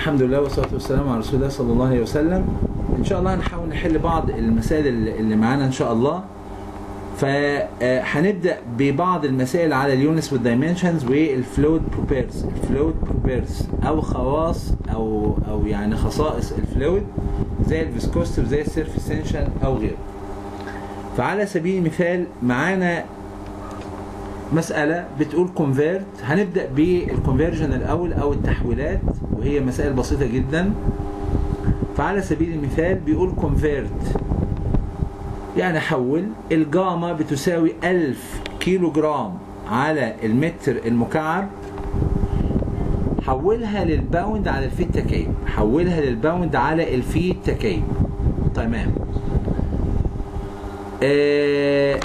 الحمد لله والصلاة والسلام على رسول الله صلى الله عليه وسلم إن شاء الله هنحاول نحل بعض المسائل اللي اللي معانا إن شاء الله فهنبدأ ببعض المسائل على اليونس والدايمنشنز والفلويد بروبيرز الفلويد بروبيرز أو خواص أو أو يعني خصائص الفلويد زي الفيسكوستي وزي السيرفيس تنشن أو غيره فعلى سبيل المثال معانا مسألة بتقول كونفيرت هنبدأ بالكونفيرجن الأول أو التحويلات وهي مسائل بسيطة جدا فعلى سبيل المثال بيقول كونفيرت يعني حول الجاما بتساوي 1000 كيلو جرام على المتر المكعب حولها للباوند على الفيت تكعيب حولها للباوند على الفيت تكعيب تمام آه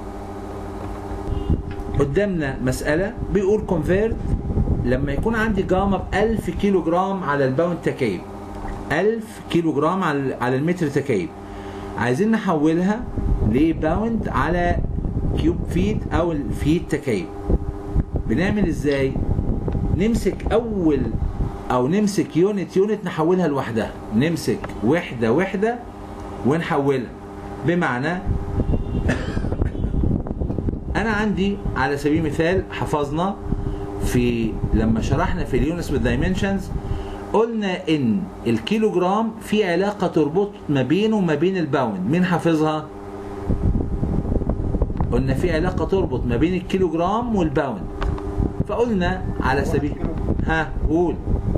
قدامنا مسألة بيقول كونفيرت لما يكون عندي جاما ب 1000 كيلو جرام على الباوند تكعيب 1000 كيلو جرام على على المتر تكعيب عايزين نحولها لباوند على كيوب فيت او الفيت تكعيب بنعمل ازاي نمسك اول او نمسك يونت يونت نحولها لوحدها نمسك وحدة وحدة ونحولها بمعنى انا عندي على سبيل المثال حفظنا في لما شرحنا في اليونس والدايمنشنز قلنا ان الكيلو جرام في علاقة تربط ما بينه وما بين الباوند مين حافظها قلنا في علاقة تربط ما بين الكيلو جرام والباوند فقلنا على سبيل ها قول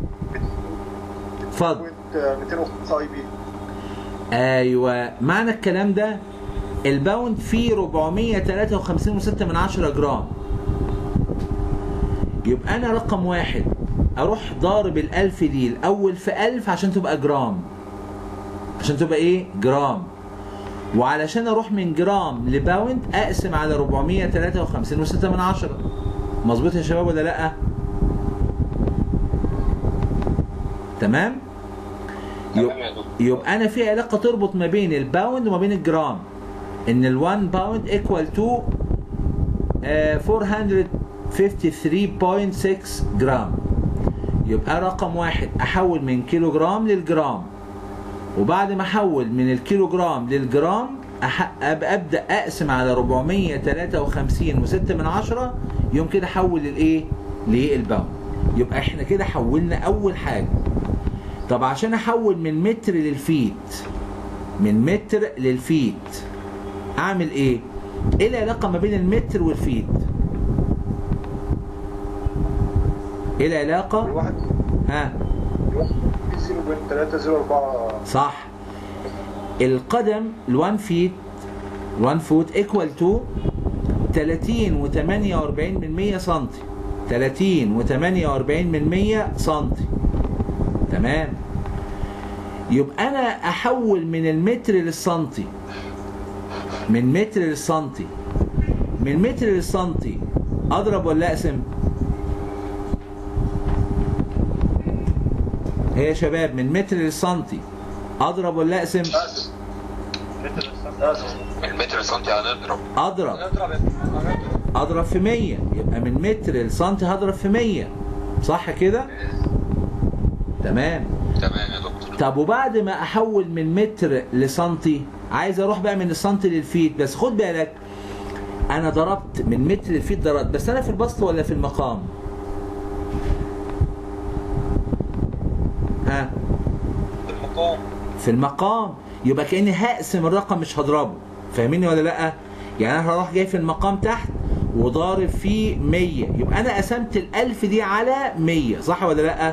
اتفضل 205 اي بي ايوه معنى الكلام ده الباوند فيه 453.6 من عشرة جرام يبقى انا رقم واحد اروح ضارب الالف دي الاول في الف عشان تبقى جرام عشان تبقى ايه جرام وعلشان اروح من جرام لباوند اقسم على 453.6 من عشرة مظبوط يا شباب ولا لا تمام تمام يا دكتور يبقى انا في علاقه تربط ما بين الباوند وما بين الجرام ان ال 1 باوند ايكوال تو 453.6 جرام يبقى رقم واحد احول من كيلو جرام للجرام وبعد ما احول من الكيلو جرام للجرام أح... أب- ابدا اقسم على 453 و6 من عشرة يوم كده احول للايه للباوند يبقى احنا كده حولنا اول حاجه طب عشان احول من متر للفيت من متر للفيت اعمل ايه ايه العلاقه ما بين المتر والفيت ايه العلاقه الواحد ها الواحد 0.304 صح القدم ال1 فيت 1 فوت ايكوال تو 30 و48 من 100 سنتي 30 و48 من 100 سنتي تمام يبقى انا احول من المتر للسنتي من متر للسنتي من متر للسنتي اضرب ولا اقسم هي يا شباب من متر للسنتي اضرب ولا اقسم لازم لازم المتر سنتي هنضرب اضرب نضرب اضرب في 100 يبقى من متر لسنتي هضرب في 100 صح كده تمام تمام يا دكتور طب وبعد ما احول من متر لسنتي عايز اروح بقى من السنتي للفيت بس خد بالك انا ضربت من متر للفيت ضربت بس انا في البسط ولا في المقام ها المقام في المقام يبقى كاني هقسم الرقم مش هضربه فاهميني ولا لا يعني انا هروح جاي في المقام تحت وضارب فيه 100 يبقى انا قسمت الالف دي على 100 صح ولا لا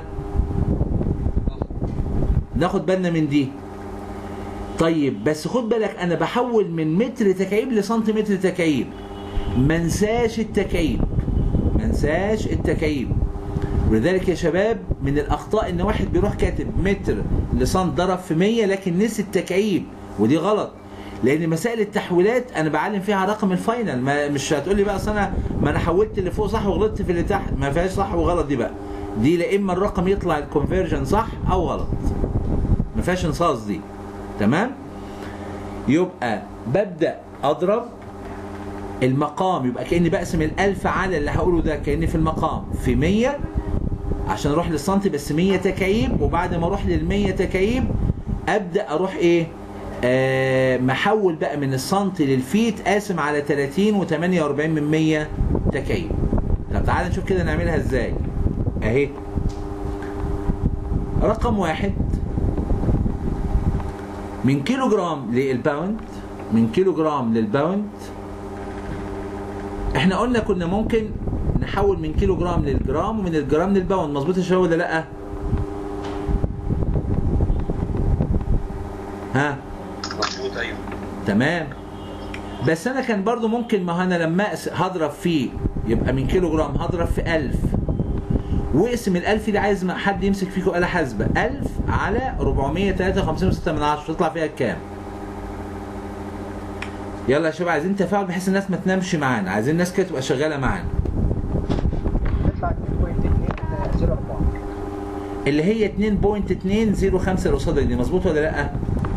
ناخد بالنا من دي طيب بس خد بالك انا بحول من متر تكعيب لسنتيمتر تكعيب ما انساش التكعيب ما انساش التكعيب ولذلك يا شباب من الاخطاء ان واحد بيروح كاتب متر لسنت ضرب في 100 لكن نسي التكعيب ودي غلط لان مسائل التحويلات انا بعلم فيها رقم الفاينل ما مش هتقول لي بقى اصل انا ما انا حولت اللي فوق صح وغلطت في اللي تحت ما فيهاش صح وغلط دي بقى دي لا اما الرقم يطلع الكونفرجن صح او غلط ما فيهاش انصاص دي تمام يبقى ببدا اضرب المقام يبقى كاني بقسم الالف على اللي هقوله ده كاني في المقام في 100 عشان اروح للسنتي بس 100 تكعيب وبعد ما اروح لل 100 تكعيب ابدا اروح ايه آه محول بقى من السنتي للفيت قاسم على 30 و48 من 100 تكعيب طب تعالى نشوف كده نعملها ازاي اهي رقم واحد من كيلو جرام للباوند من كيلو جرام للباوند احنا قلنا كنا ممكن نحول من كيلو جرام للجرام ومن الجرام للباوند مظبوط يا شباب ولا لا ها مظبوط ايوه تمام بس انا كان برضو ممكن ما هو انا لما أقس- هضرب فيه يبقى من كيلو جرام هضرب في 1000 واقسم ال 1000 دي عايز ما حد يمسك فيكم آلة حاسبة 1000 على 453.6 من 10 تطلع فيها كام؟ يلا يا شباب عايزين تفاعل بحيث الناس ما تنامش معانا عايزين الناس كده تبقى شغالة معانا يطلع 2.204 اللي هي 2.205 اللي قصادك دي مظبوط ولا لا؟ تمام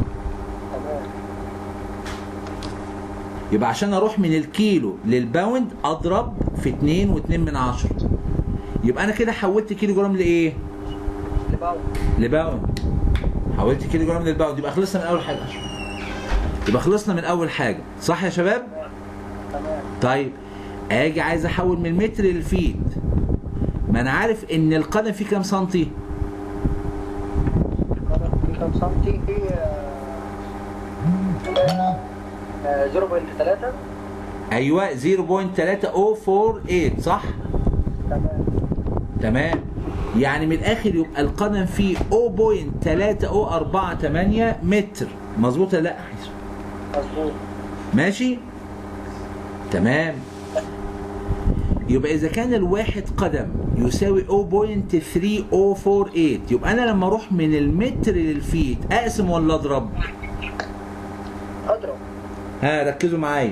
يبقى عشان اروح من الكيلو للباوند اضرب في 2 و2 من 10 يبقى انا كده حولت كيلو جرام لايه؟ لباوند لباوند حولت كيلو جرام للباوند يبقى خلصنا من اول حاجه يبقى خلصنا من اول حاجه صح يا شباب؟ تمام طيب اجي عايز احول من متر للفيت ما انا عارف ان القدم فيه كام سنتي؟ القدم في كام سنتي في آه، آه، 0.3 ايوه 0.3048 صح؟ تمام تمام يعني من الاخر يبقى القدم فيه 0.3048 متر مظبوط ولا لا مظبوط ماشي تمام يبقى اذا كان الواحد قدم يساوي 0.3048 يبقى انا لما اروح من المتر للفيت اقسم ولا اضرب اضرب ها ركزوا معايا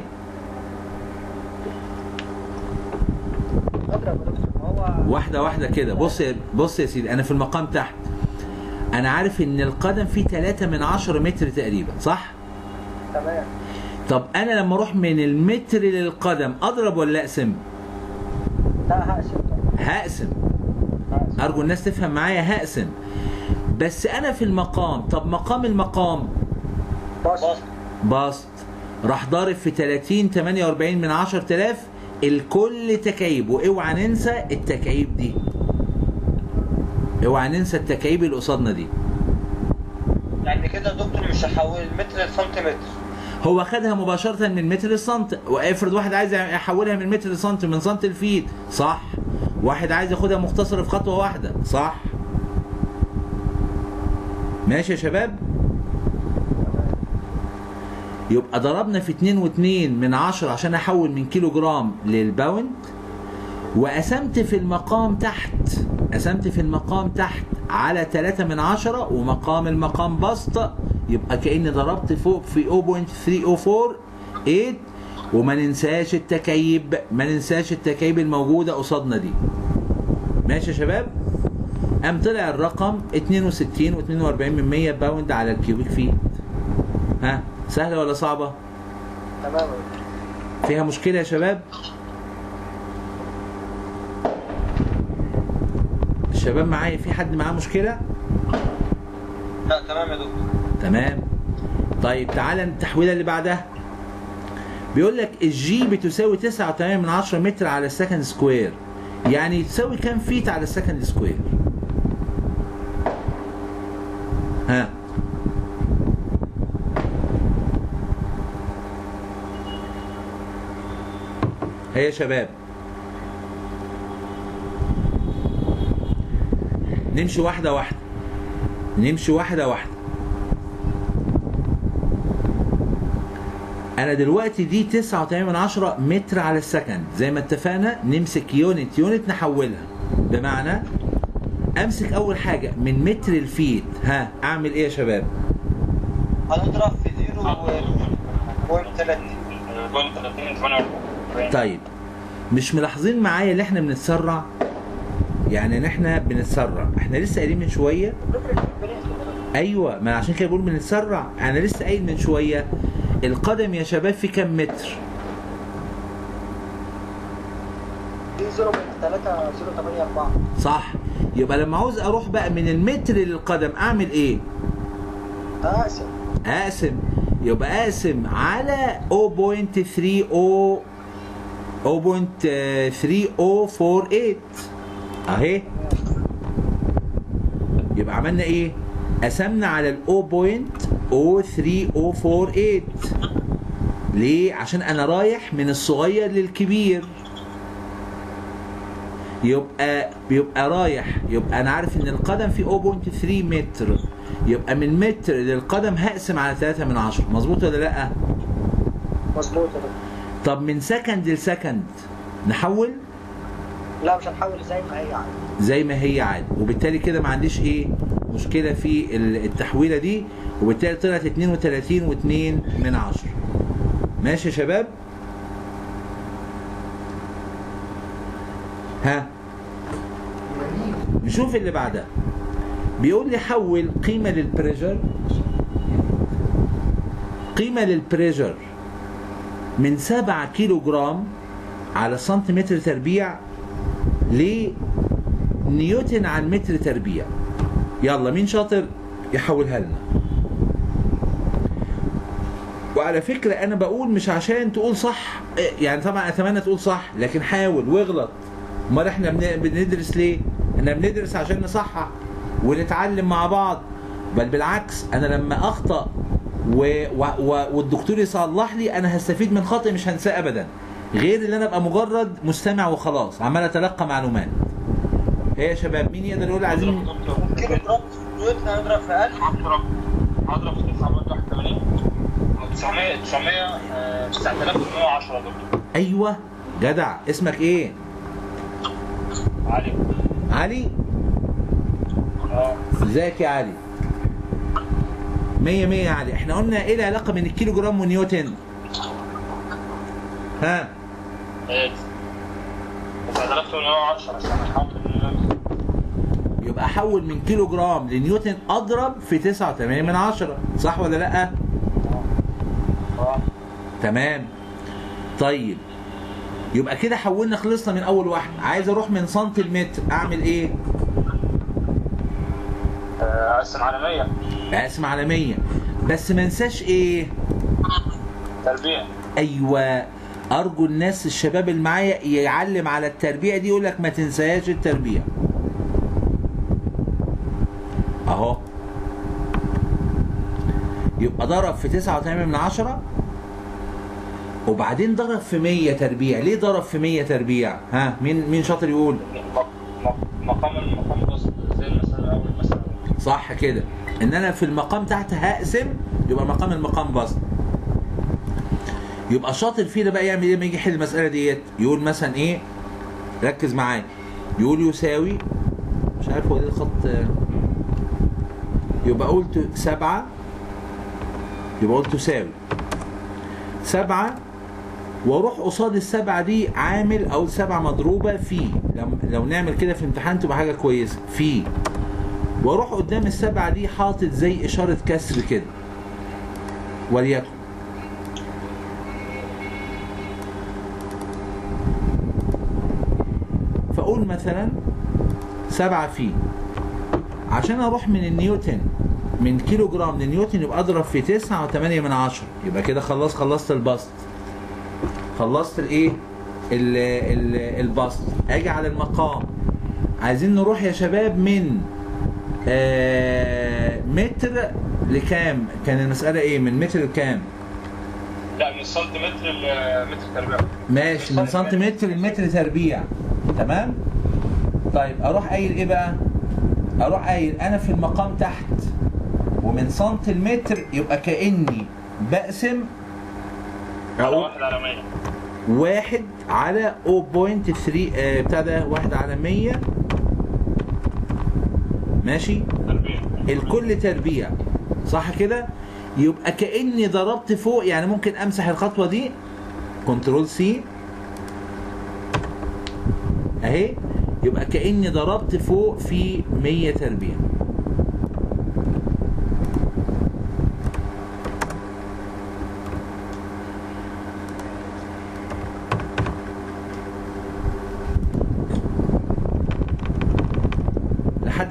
اضرب يا دكتور ما هو واحده واحده كده بص يا بص يا سيدي انا في المقام تحت انا عارف ان القدم فيه 3 من 10 متر تقريبا صح تمام طب انا لما اروح من المتر للقدم اضرب ولا اقسم لا هقسم طبعا هقسم هقسم ارجو الناس تفهم معايا هقسم بس انا في المقام طب مقام المقام بص بسط راح ضارب في 30 48 من 10000 الكل تكعيب واوعى ننسى التكعيب دي اوعى ننسى التكعيب اللي قصادنا دي يعني كده يا دكتور مش هحول المتر لسنتيمتر هو خدها مباشرة من متر لسنت وافرض واحد عايز يحولها من متر لسنت من سنت لفيت صح واحد عايز ياخدها مختصرة في خطوة واحدة صح ماشي يا شباب يبقى ضربنا في 2 و2 من 10 عشان احول من كيلو جرام للباوند وقسمت في المقام تحت قسمت في المقام تحت على 3 من 10 ومقام المقام بسط يبقى كأني ضربت فوق في 0.3048 وما ننساش التكعيب ما ننساش التكعيب الموجودة قصادنا دي ماشي يا شباب قام طلع الرقم 62 و42 من 100 باوند على الكيوبيك فيت ها سهلة ولا صعبة؟ تمام يا دكتور. فيها مشكلة يا شباب؟ الشباب معايا في حد معاه مشكلة؟ لا تمام يا دكتور تمام طيب تعالى التحويلة اللي بعدها بيقول لك الجي بتساوي 9.8 من 10 متر على السكند سكوير يعني تساوي كام فيت على السكند سكوير؟ ها هيا يا شباب نمشي واحدة واحدة نمشي واحدة واحدة أنا دلوقتي دي 9.8 من عشرة متر على السكند زي ما اتفقنا نمسك يونت يونت نحولها بمعنى أمسك أول حاجة من متر الفيت ها أعمل إيه يا شباب؟ هنضرب في 0.30 طيب مش ملاحظين معايا اللي احنا بنتسرع يعني ان احنا بنتسرع احنا لسه قايلين من شويه ايوه ما عشان كده بقول بنتسرع انا لسه قايل من شويه القدم يا شباب في كام متر دي 0.3084 صح يبقى لما عاوز اروح بقى من المتر للقدم اعمل ايه اقسم اقسم يبقى اقسم على 0.30 0.3048 اهي يبقى عملنا ايه قسمنا على ال 0.03048 ليه عشان انا رايح من الصغير للكبير يبقى بيبقى رايح يبقى انا عارف ان القدم في 0.3 متر يبقى من متر للقدم هقسم على 3 من 10 مظبوط ولا لا مظبوط يا دكتور طب من سكند لسكند نحول لا مش هنحول زي ما هي عادي زي ما هي عادي وبالتالي كده ما عنديش ايه مشكله في ال- التحويله دي وبالتالي طلعت 32 و2 من 10 ماشي يا شباب ها نشوف اللي بعدها بيقول لي حول قيمه للبريشر قيمه للبريشر من 7 كيلو جرام على سنتيمتر تربيع لنيوتن على المتر تربيع يلا مين شاطر يحولها لنا وعلى فكرة أنا بقول مش عشان تقول صح يعني طبعا أتمنى تقول صح لكن حاول واغلط أمال إحنا بن- بندرس ليه؟ إحنا بندرس عشان نصحح ونتعلم مع بعض بل بالعكس أنا لما أخطأ و... و... و... والدكتور يصلح لي أنا هستفيد من خطأ مش هنساه أبدا غير اللي أنا أبقى مجرد مستمع وخلاص عمال أتلقى معلومات ايه يا شباب مين يقدر يقول عايزين كيلو جرام نيوتن هنضرب في 1000 هضرب هضرب في 981 900 900 آه، 9810 يا دكتور ايوه جدع اسمك ايه علي علي اه ازيك يا علي مية مية يا علي احنا قلنا ايه العلاقة بين الكيلو جرام ونيوتن ها ايه 9810 عشان احط النيوتن يبقى احول من كيلو جرام لنيوتن اضرب في 9.8 من عشرة صح ولا لا اه تمام طيب يبقى كده حولنا خلصنا من اول واحد عايز اروح من سنتي لمتر اعمل ايه آه، اقسم على 100 اقسم على 100 بس ما انساش ايه تربيع ايوه ارجو الناس الشباب اللي معايا يعلم على التربيع دي يقول لك ما تنساش التربيع اهو يبقى ضرب في 9.8 من عشرة وبعدين ضرب في 100 تربيع ليه ضرب في 100 تربيع ها مين مين شاطر يقول م- م- مقام المقام بسط زي المسألة الأول مثلا صح كده ان انا في المقام تحت هقسم يبقى مقام المقام بسط يبقى شاطر فينا بقى يعمل ايه لما يجي يحل المساله ديت يقول مثلا ايه ركز معايا يقول يساوي مش عارف هو ايه الخط يبقى قلت سبعة يبقى قلت تساوي سبعة واروح قصاد السبعة دي عامل او سبعة مضروبة في لو, لو نعمل كده في الامتحان تبقى حاجة كويسة في واروح قدام السبعة دي حاطط زي اشارة كسر كده وليكن فاقول مثلا سبعة في عشان اروح من النيوتن من كيلو جرام لنيوتن يبقى اضرب في تسعة وثمانية من عشرة يبقى كده خلاص خلصت البسط خلصت الايه ال- ال- البسط اجي على المقام عايزين نروح يا شباب من آه متر لكام كان المسألة ايه من متر لكام لا من السنتيمتر لمتر تربيع ماشي من سنتيمتر لمتر تربيع تمام طيب اروح قايل ايه بقى اروح قايل انا في المقام تحت ومن سنتي لمتر يبقى كاني بقسم على أقول واحد على 100 واحد على 0.3 آه بتاع ده واحد على 100 ماشي تربيع الكل تربيع صح كده يبقى كاني ضربت فوق يعني ممكن امسح الخطوه دي كنترول سي اهي يبقى كاني ضربت فوق في 100 تربيع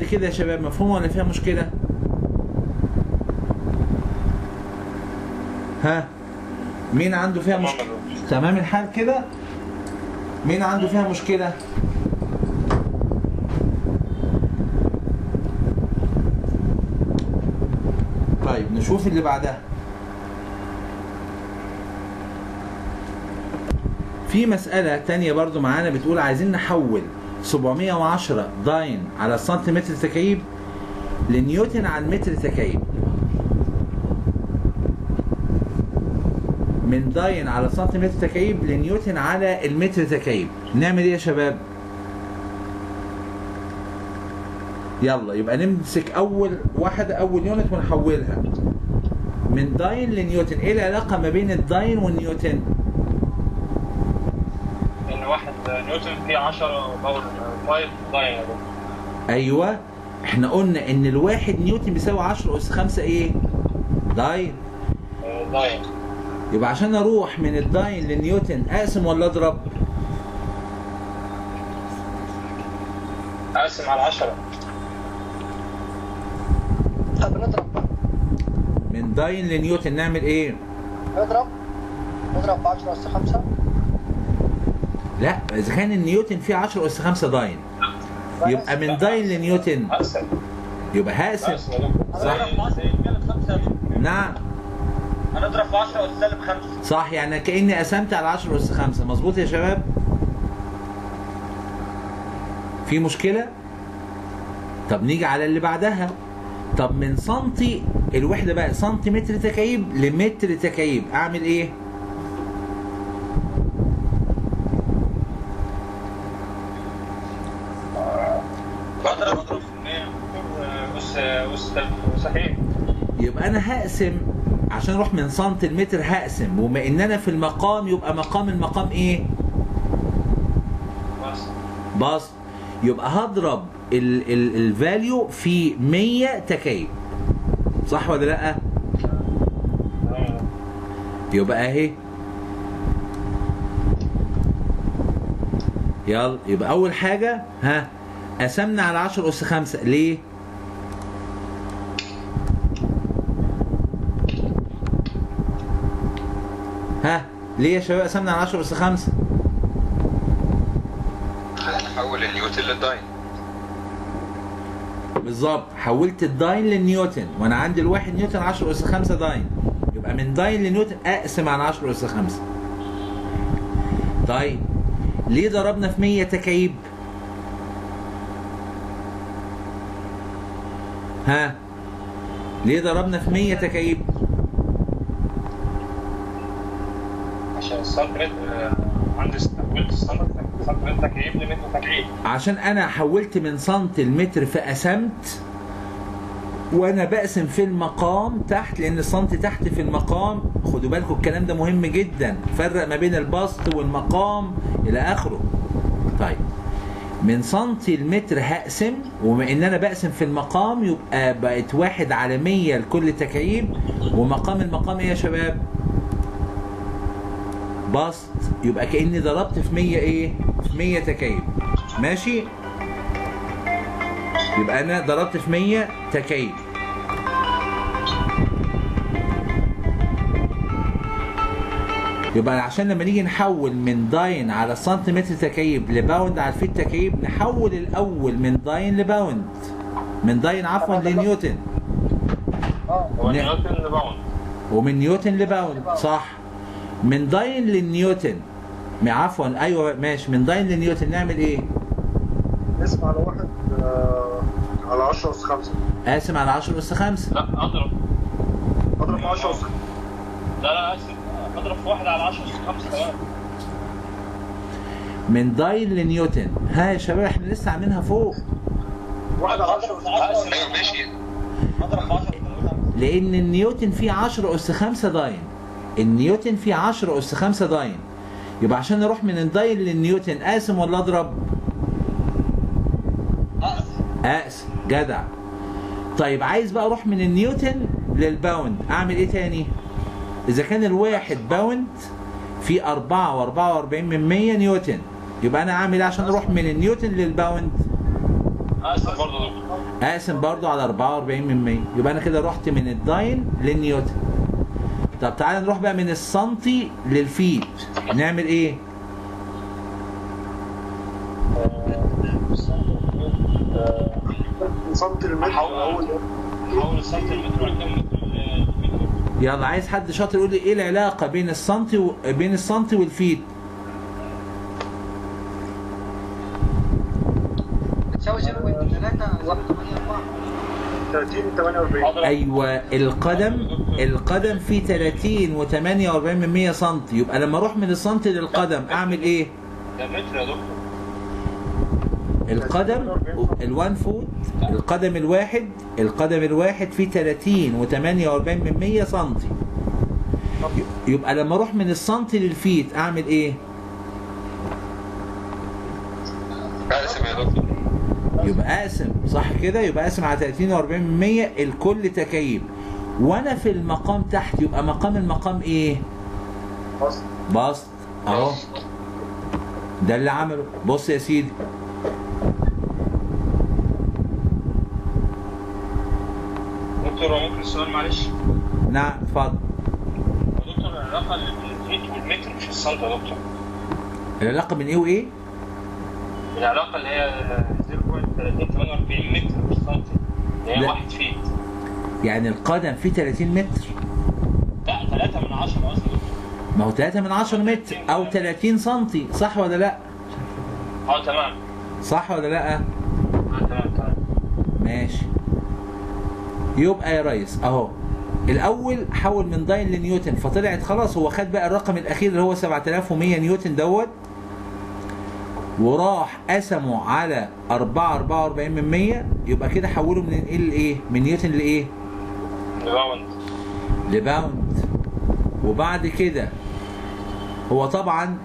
كده يا شباب مفهوم ولا فيها مشكله ها مين عنده فيها تمام يا مشكله دكتور. تمام الحال كده مين عنده فيها مشكله طيب نشوف اللي بعدها في مسألة تانية برضو معانا بتقول عايزين نحول 710 داين على سنتيمتر تكعيب لنيوتن على المتر تكعيب من داين على سنتيمتر تكعيب لنيوتن على المتر تكعيب نعمل ايه يا شباب يلا يبقى نمسك اول واحدة اول يونت ونحولها من داين لنيوتن ايه العلاقة ما بين الداين والنيوتن ان واحد نيوتن فيه 10 باور 5 داين يا دكتور ايوه احنا قلنا ان الواحد نيوتن بيساوي 10 اس 5 ايه داين آه، داين يبقى عشان اروح من الداين للنيوتن اقسم ولا اضرب اقسم على 10 طب نضرب بقى من داين لنيوتن نعمل ايه نضرب نضرب ب 10 أس 5 لا اذا كان النيوتن فيه 10 اس 5 داين يبقى من داين لنيوتن اقسم يبقى هقسم اقسم يا دكتور صح. زي سالب 5 نعم هنضرب في 10 أس سالب 5 صح يعني كاني قسمت على 10 اس 5 مظبوط يا شباب في مشكله طب نيجي على اللي بعدها طب من سنتي الوحده بقى سنتيمتر تكعيب لمتر تكعيب اعمل ايه بضرب بضرب في 100 اس اس صحيح يبقى انا هقسم عشان اروح من سنتي لمتر هقسم وما ان انا في المقام يبقى مقام المقام ايه بس باص يبقى هضرب الفاليو في 100 تكعيب صح ولا لا تمام. يبقى اهي يلا يبقى اول حاجه ها قسمنا على 10 اس 5 ليه ها ليه يا شباب قسمنا على 10 اس 5 هنحول النيوتن للداين بالظبط حولت الداين للنيوتن وانا عندي الواحد نيوتن 10 اس 5 داين يبقى من داين لنيوتن اقسم على 10 اس 5 طيب ليه ضربنا في 100 تكعيب ها ليه ضربنا في 100 تكعيب عشان السنتيمتر آه، عندي حولت السنتيمتر سنتيمتر تكعيب لمتر تكعيب عشان انا حولت من سنتي لمتر فقسمت وانا بقسم في المقام تحت لان السنتي تحت في المقام خدوا بالكم الكلام ده مهم جدا فرق ما بين البسط والمقام الى اخره طيب من سنتي لمتر هقسم وبما ان انا بقسم في المقام يبقى بقت واحد على مية لكل تكعيب ومقام المقام ايه يا شباب بسط يبقى كاني ضربت في 100 ايه في 100 تكعيب ماشي يبقى انا ضربت في 100 تكعيب يبقى عشان لما نيجي نحول من داين على سنتيمتر تكعيب لباوند على الفيت تكعيب نحول الاول من داين لباوند من داين عفوا لنيوتن اه هو نعم. نيوتن باوند ومن نيوتن لباوند صح من داين لنيوتن م- عفوا ايوه ماشي من داين لنيوتن نعمل ايه اسم على واحد آه، على 10 أس 5 قاسم على 10 اس 5 لا اضرب اضرب في 10 أس لا لا اسف اضرب في واحد على 10 5 كمان من داين لنيوتن ها يا شباب احنا لسه عاملينها فوق واحد على 10 أس ايوه ماشي اضرب في 10 لان النيوتن فيه 10 اس 5 داين النيوتن فيه 10 اس 5 داين يبقى عشان نروح من الداين للنيوتن اقسم ولا اضرب اقسم جدع طيب عايز بقى اروح من النيوتن للباوند اعمل ايه تاني اذا كان الواحد باوند في 4 و44 من 100 نيوتن يبقى انا اعمل ايه عشان اروح من النيوتن للباوند اسف برضه دكتور اقسم برضو على 44 من 100 يبقى انا كده رحت من الداين للنيوتن طب تعالى نروح بقى من السنتي للفيت نعمل ايه سنتي المتر الاول حول السنتيمتر وبعد كده متر المتر يلا عايز حد شاطر يقول لي ايه العلاقه بين السنتي و... بين السنتي والفيت بتساوي 0.3 0.84 30 48 حاضر ايوه القدم القدم فيه 30 و48 من 100 سم يبقى لما اروح من السنتي للقدم اعمل ايه ده متر يا دكتور القدم الوان فوت القدم الواحد القدم الواحد فيه 30 و48 من 100 سم يبقى لما اروح من السنتي للفيت اعمل ايه اقسم يا دكتور يبقى اقسم صح كده يبقى اقسم على 30 و40 من 100 الكل تكايب وانا في المقام تحت يبقى مقام المقام ايه بس بسط اهو ده اللي عمله بص يا سيدي دكتور هو ممكن السؤال معلش نعم اتفضل يا دكتور العلاقه اللي بين الفيت والمتر مش السنتي يا دكتور العلاقه بين ايه وايه العلاقه اللي هي 0.348 متر مش سنتي اللي هي لا. 1 فيت يعني القدم فيه 30 متر لا 3 من 10 قصدي دكتور ما هو 3 من 10 متر او 30 سنتي صح ولا لا اه تمام صح ولا لا اه تمام تمام ماشي يبقى يا ريس اهو الاول حول من داين لنيوتن فطلعت خلاص هو خد بقى الرقم الاخير اللي هو 7100 نيوتن دوت وراح قسمه على 4 44 من 100 يبقى كده حوله من ايه لايه من نيوتن لايه راوند لباوند وبعد كده هو طبعا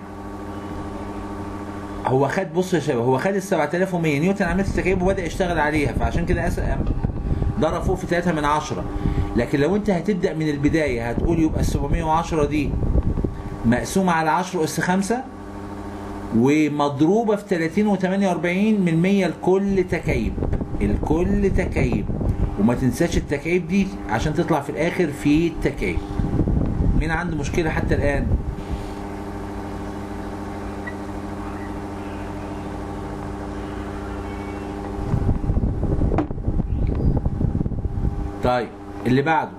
هو خد بص يا شباب هو خد ال 7100 نيوتن عمليه التكعيب وبدا يشتغل عليها فعشان كده أس... ضرب فوق في 3 من 10 لكن لو انت هتبدا من البدايه هتقول يبقى ال 710 دي مقسومه على 10 اس 5 ومضروبه في 30 و48 من 100 الكل تكعيب الكل تكعيب وما تنساش التكعيب دي عشان تطلع في الاخر في التكعيب مين عنده مشكله حتى الان طيب اللي بعده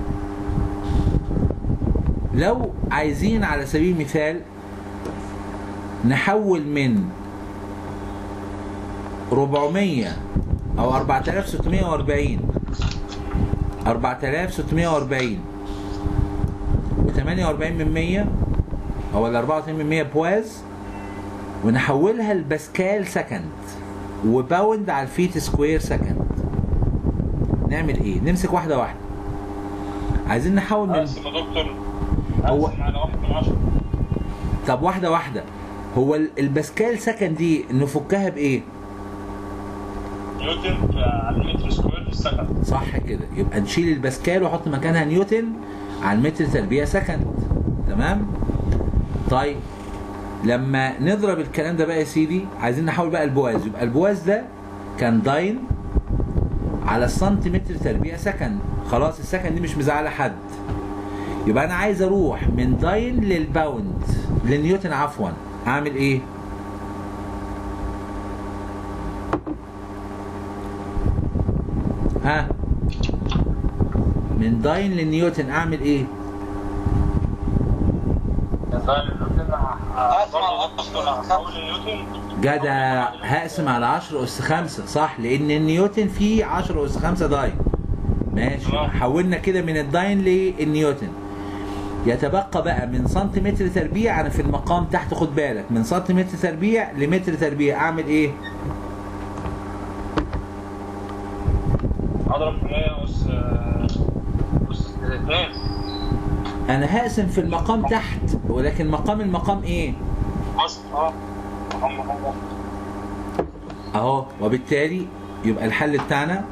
لو عايزين على سبيل المثال نحول من 400 او 4640 4640 و48 من 100 او ال 84 من 100 بواز ونحولها لباسكال سكند وباوند على الفيت سكوير سكند نعمل ايه نمسك واحده واحده عايزين نحول من اقسم يا دكتور هو- اقسم على 1 من 10 طب واحده واحده هو ال- الباسكال سكند دي نفكها بايه نيوتن على المتر سكوير في السكند صح كده يبقى نشيل الباسكال واحط مكانها نيوتن على المتر تربيع سكند تمام طيب لما نضرب الكلام ده بقى يا سيدي عايزين نحول بقى البواز يبقى البواز ده كان داين على السنتيمتر تربيع سكند خلاص السكند دي مش مزعله حد يبقى انا عايز اروح من داين للباوند للنيوتن عفوا اعمل ايه ها من داين لنيوتن اعمل ايه حول نيوتن جدع هقسم على 10 اس 5 صح لان النيوتن فيه 10 اس 5 داين ماشي تمام. حولنا كده من الداين للنيوتن يتبقى بقى من سنتيمتر تربيع انا في المقام تحت خد بالك من سنتيمتر تربيع لمتر تربيع اعمل ايه اضرب في 100 اس اس 2 انا هقسم في المقام تحت ولكن مقام المقام ايه بس اه هم هم اهو وبالتالي يبقى الحل بتاعنا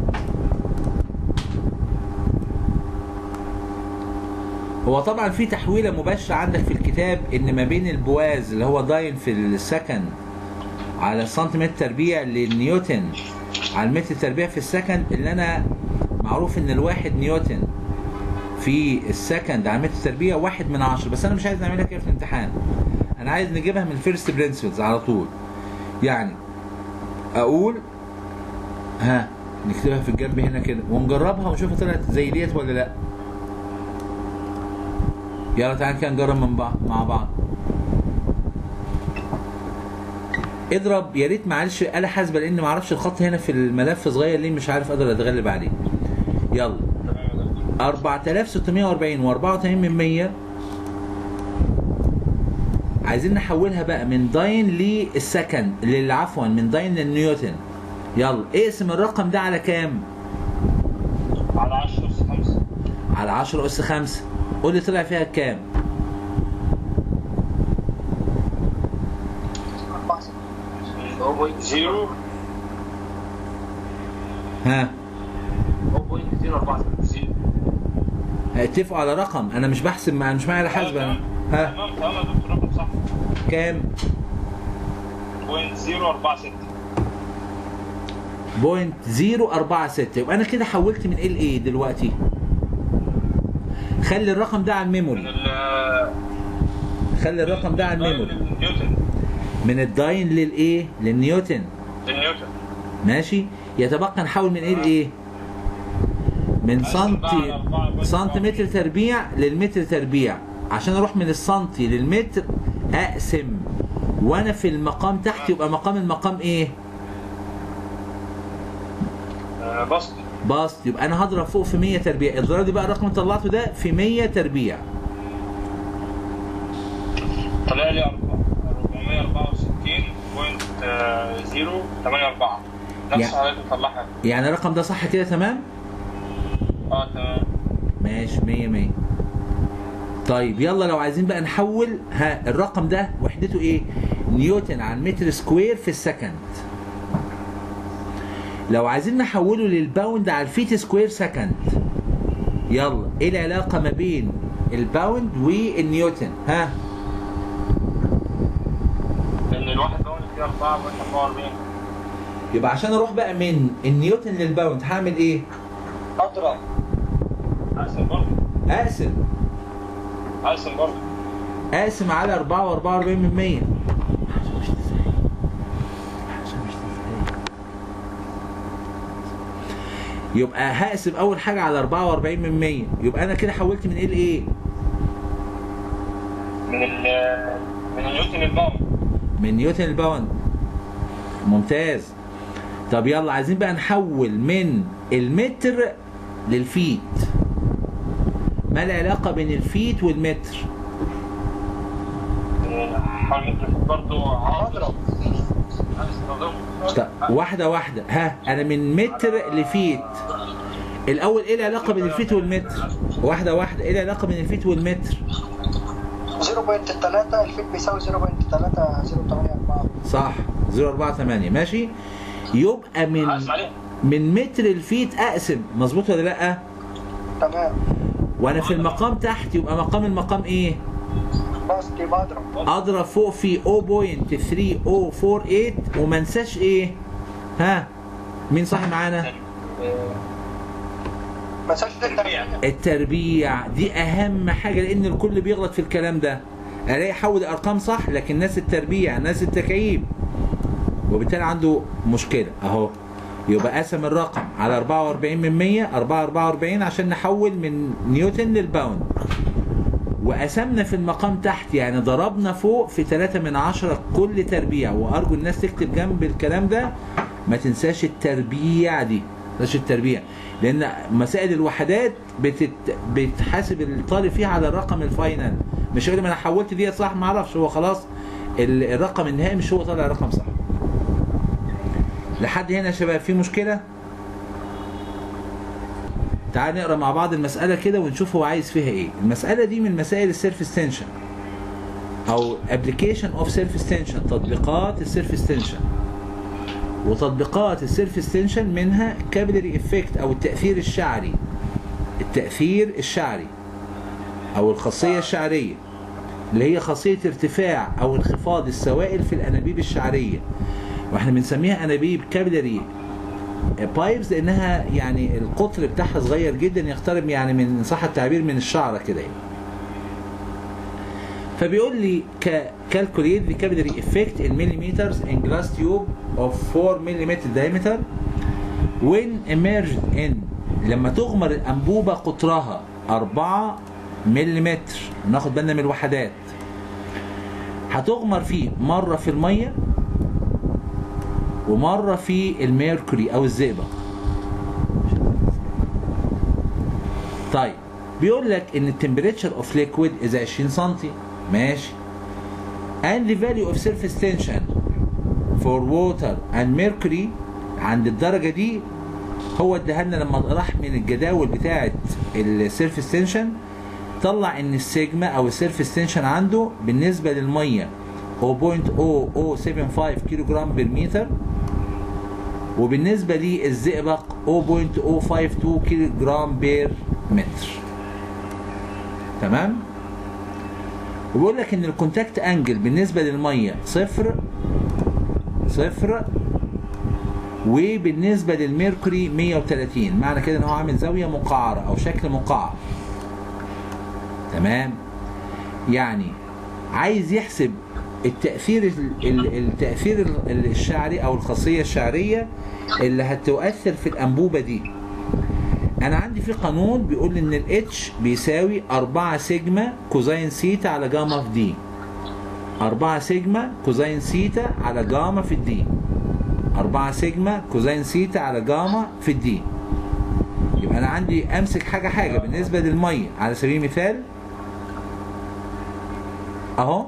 هو طبعا في تحويله مباشره عندك في الكتاب ان ما بين البواز اللي هو داين في السكند على السنتيمتر تربيع للنيوتن على المتر تربيع في السكند اللي انا معروف ان الواحد نيوتن في السكند على متر تربيع واحد من عشرة بس انا مش عايز نعملها كده في الامتحان انا عايز نجيبها من الفيرست برنسبلز على طول يعني اقول ها نكتبها في الجنب هنا كده ونجربها ونشوفها طلعت زي ديت ولا لا يلا تعالى كده نجرب من بعض مع بعض اضرب يا ريت معلش آلة حاسبة لأن معرفش الخط هنا في الملف صغير ليه مش عارف أقدر أتغلب عليه. يلا تمام يا دكتور 4640 و84 من 100 عايزين نحولها بقى من داين للسكند لل- عفوا من داين للنيوتن يلا اقسم الرقم ده على كام؟ على 10 أس 5 على 10 أس 5 قول لي طلع فيها كام؟ أربعة ستة. 0 ها 0.046 اتفقوا على رقم انا مش بحسب مع مش معايا آلة حاسبة أنا. ها تمام تمام يا دكتور رقم صح كام؟ 0.046 بوينت 046 يبقى انا كده حولت من ال ايه دلوقتي خلي الرقم ده على من الميموري ال خلي الرقم ده على الميموري نيوتن من الداين للايه للنيوتن للنيوتن ماشي يتبقى نحول من ايه لايه من سنتي سنتيمتر تربيع للمتر تربيع عشان اروح من السنتي للمتر اقسم وانا في المقام تحت يبقى مقام المقام ايه آه، بسط بسط يبقى انا هضرب فوق في 100 تربيع اضرب لي بقى الرقم اللي طلعته ده في 100 تربيع طلع لي 464.084 نفس يعني- حضرتك مطلعها يعني الرقم ده صح كده تمام اه تمام ماشي 100 100 طيب يلا لو عايزين بقى نحول ها الرقم ده وحدته ايه نيوتن على المتر سكوير في السكند لو عايزين نحوله للباوند على الفيت سكوير سكند يلا ايه العلاقه ما بين الباوند والنيوتن ها لان الواحد باوند فيه 4.44 يبقى عشان اروح بقى من النيوتن للباوند هعمل ايه أضرب اقسم برضه اقسم اقسم برضه اقسم على 4 و44 من 100 يبقى هقسم اول حاجه على 44 من 100 يبقى انا كده حولت من ايه لايه من ال من النيوتن الباوند من نيوتن الباوند ممتاز طب يلا عايزين بقى نحول من المتر للفيت ما العلاقه بين الفيت والمتر حوالي متر فوق برضه أضرب طب واحدة واحدة ها أنا من متر لفيت الأول إيه العلاقة بين الفيت والمتر؟ واحدة واحدة إيه العلاقة بين الفيت والمتر؟ 0.3 الفيت بيساوي 0.3 0.84 صح 048 ماشي يبقى من هقسم عليه من متر الفيت أقسم مظبوط ولا لأ؟ تمام وأنا في المقام تحت يبقى مقام المقام إيه؟ بس يبقى أضرب أضرب فوق في 0.3048 وما انساش إيه؟ ها؟ مين صاحي معانا؟ ما تنساش تربيع. التربيع دي اهم حاجه لان الكل بيغلط في الكلام ده الاقي حول ارقام صح لكن ناس التربيع ناس التكعيب وبالتالي عنده مشكله اهو يبقى قسم الرقم على 44 من 100 4 44 عشان نحول من نيوتن للباوند وقسمنا في المقام تحت يعني ضربنا فوق في 3 من 10 كل تربيع وارجو الناس تكتب جنب الكلام ده ما تنساش التربيع دي ما تنساش التربيع لان مسائل الوحدات بتت... بتحاسب الطالب فيها على الرقم الفاينل مش يقول لي ما انا حولت دي صح ما اعرفش هو خلاص ال- الرقم النهائي مش هو طالع رقم صح لحد هنا يا شباب في مشكله تعال نقرا مع بعض المساله كده ونشوف هو عايز فيها ايه المساله دي من مسائل السيرف تنشن او ابلكيشن اوف سيرف تنشن تطبيقات السيرف تنشن وتطبيقات السيرف تنشن منها كابيلري افكت او التاثير الشعري التاثير الشعري او الخاصيه الشعريه اللي هي خاصيه ارتفاع او انخفاض السوائل في الانابيب الشعريه واحنا بنسميها انابيب كابيلري بايبز لانها يعني القطر بتاعها صغير جدا يقترب يعني من صح التعبير من الشعره كده يعني. فبيقول لي calculate the capillary effect in millimeters in glass tube of 4 mm diameter when emerged in لما تغمر الأنبوبة قطرها 4 ملم ناخد بالنا من الوحدات هتغمر فيه مرة في المية ومرة في الميركوري أو الزئبق طيب بيقول لك ان التمبريتشر اوف ليكويد از 20 سم ماشي and the value of surface tension for water and mercury عند الدرجة دي هو اداها لنا لما راح من الجداول بتاعة السيرفيس تنشن طلع ان السيجما او السيرفيس تنشن عنده بالنسبة للمية 0.0075 كيلو جرام بالمتر وبالنسبة للزئبق 0.052 كيلو جرام بير متر تمام وبيقول لك ان الكونتاكت انجل بالنسبة للمية صفر صفر وبالنسبة للميركوري 130 معنى كده ان هو عامل زاوية مقعرة او شكل مقعر تمام يعني عايز يحسب التأثير ال- ال- التأثير ال- الشعري او الخاصية الشعرية اللي هتؤثر في الأنبوبة دي انا عندي في قانون بيقول ان الاتش بيساوي 4 سيجما كوزين سيتا على جاما في دي 4 سيجما كوزين سيتا على جاما في الدي 4 سيجما كوزين سيتا على جاما في الدي يبقى انا عندي امسك حاجه حاجه بالنسبه للميه على سبيل المثال اهو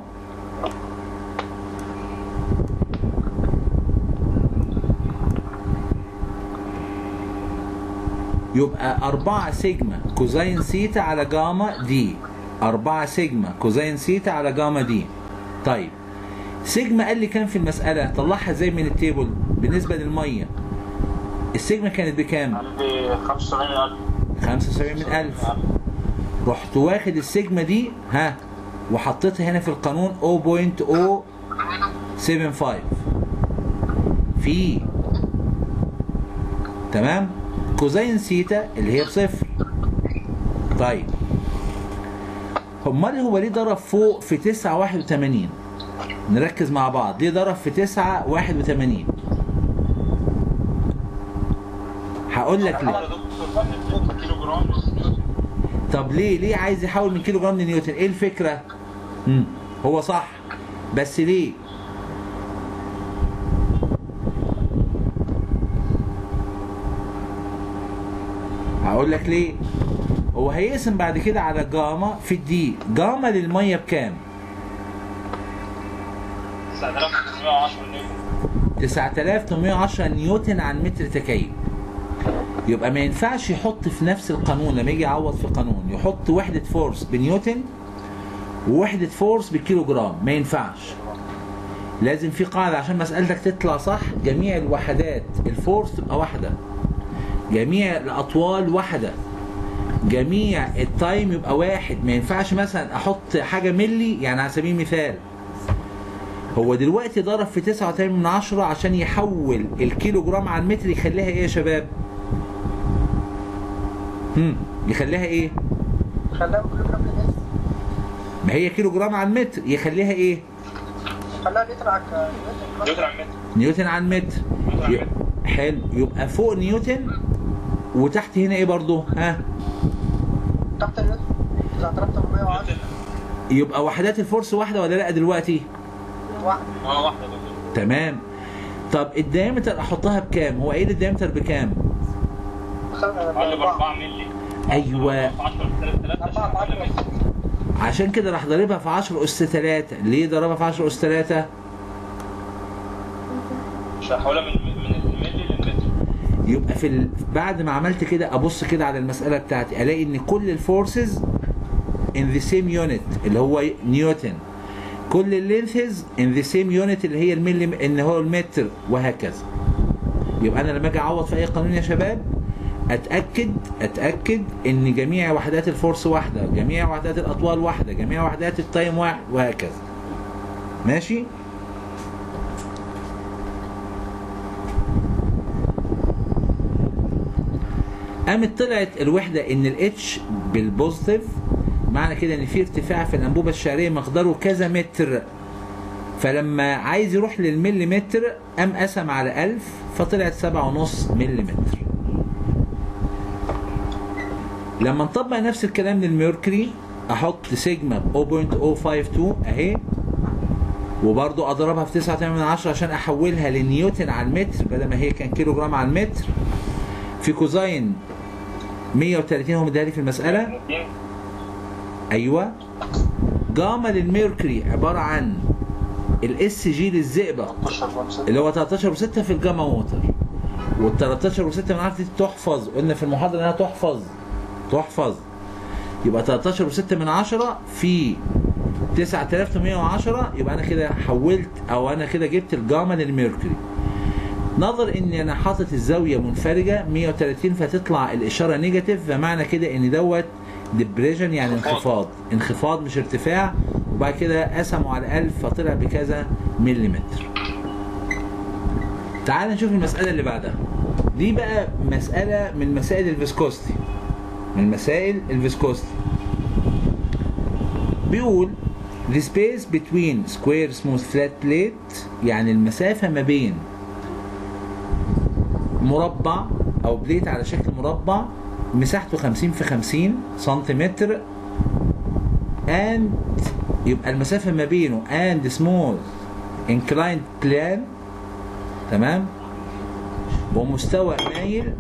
يبقى 4 سيجما كوزين سيتا على جاما دي 4 سيجما كوزين سيتا على جاما دي طيب سيجما قال لي كام في المسألة طلعها ازاي من التيبل بالنسبة للمية السيجما كانت بكام عندي 75000 75 من ألف رحت واخد السيجما دي ها وحطيتها هنا في القانون 0.075 في تمام كوزين سيتا اللي هي بصفر طيب امال هو ليه ضرب فوق في 9 81 نركز مع بعض ليه ضرب في 9 81 هقول لك ليه يا دكتور من كيلو جرام طب ليه ليه عايز يحول من كيلو جرام لنيوتن ايه الفكره امم هو صح بس ليه هقول لك ليه هو هيقسم بعد كده على جاما في الدي جاما للميه بكام 9910 نيوتن 9810 نيوتن عن متر تكعيب يبقى ما ينفعش يحط في نفس القانون لما يجي يعوض في قانون يحط وحدة فورس بنيوتن ووحدة فورس بالكيلو جرام ما ينفعش لازم في قاعدة عشان مسألتك تطلع صح جميع الوحدات الفورس تبقى واحدة جميع الأطوال واحدة جميع التايم يبقى واحد ما ينفعش مثلا أحط حاجة ملي يعني على سبيل المثال هو دلوقتي ضرب في 89 من عشرة عشان يحول الكيلو جرام على المتر يخليها ايه يا شباب؟ هم يخليها ايه؟ خلاها كل جرام لتر ما هي كيلو جرام على المتر يخليها ايه؟ خلاها لتر على نيوتن على المتر نيوتن على المتر نيوتن على ي- المتر حلو يبقى فوق نيوتن وتحت هنا ايه برضو؟ ها؟ تحت اليوتن 9810 نيوتن يبقى وحدات الفورس واحدة ولا لا دلوقتي؟ واحد اه واحده يا دكتور تمام طب الدايمتر احطها بكام؟ هو ايه الدايمتر بكام؟ قال ب 4 مللي ايوه 10 3000 أربعة في عشرة. عشان كده راح ضاربها في 10 اس 3 ليه ضربها في 10 اس 3 مش هحولها من من الملي للمتر يبقى في ال... بعد ما عملت كده ابص كده على المساله بتاعتي الاقي ان كل الفورسز in the same unit اللي هو نيوتن كل اللينثز in the same unit اللي هي الملي ان هو المتر وهكذا يبقى انا لما اجي اعوض في اي قانون يا شباب اتاكد اتاكد ان جميع وحدات الفورس واحده جميع وحدات الاطوال واحده جميع وحدات التايم واحد وهكذا ماشي قامت طلعت الوحده ان الاتش بالبوزيتيف معنى كده ان في ارتفاع في الانبوبه الشعريه مقداره كذا متر فلما عايز يروح للمليمتر قام قسم على 1000 فطلعت 7.5 مليمتر لما نطبق نفس الكلام للميركوري احط سيجما ب 0.052 اهي وبرضو اضربها في 9.8 عشان احولها لنيوتن على المتر بدل ما هي كان كيلو جرام على المتر في كوزاين 130 هو مديها لي في المساله ايوه جاما للميركوري عباره عن الاس جي للزئبق اللي هو 13 و6 في الجاما ووتر وال 13 و6 من عارف دي تحفظ قلنا في المحاضره انها تحفظ تحفظ يبقى 13 و6 من 10 في 9810 يبقى انا كده حولت او انا كده جبت الجاما للميركوري نظر ان انا حاطط الزاويه منفرجه 130 فتطلع الاشاره نيجاتيف فمعنى كده ان دوت ديبريشن يعني انخفاض انخفاض مش ارتفاع وبعد كده قسموا على 1000 فطلع بكذا مليمتر تعال نشوف المسألة اللي بعدها دي بقى مسألة من مسائل الفيسكوستي من مسائل الفيسكوستي بيقول the space between square smooth flat plate يعني المسافة ما بين مربع أو بليت على شكل مربع مساحته 50 في 50 سنتيمتر and يبقى المسافة ما بينه and small inclined plane تمام ومستوى مايل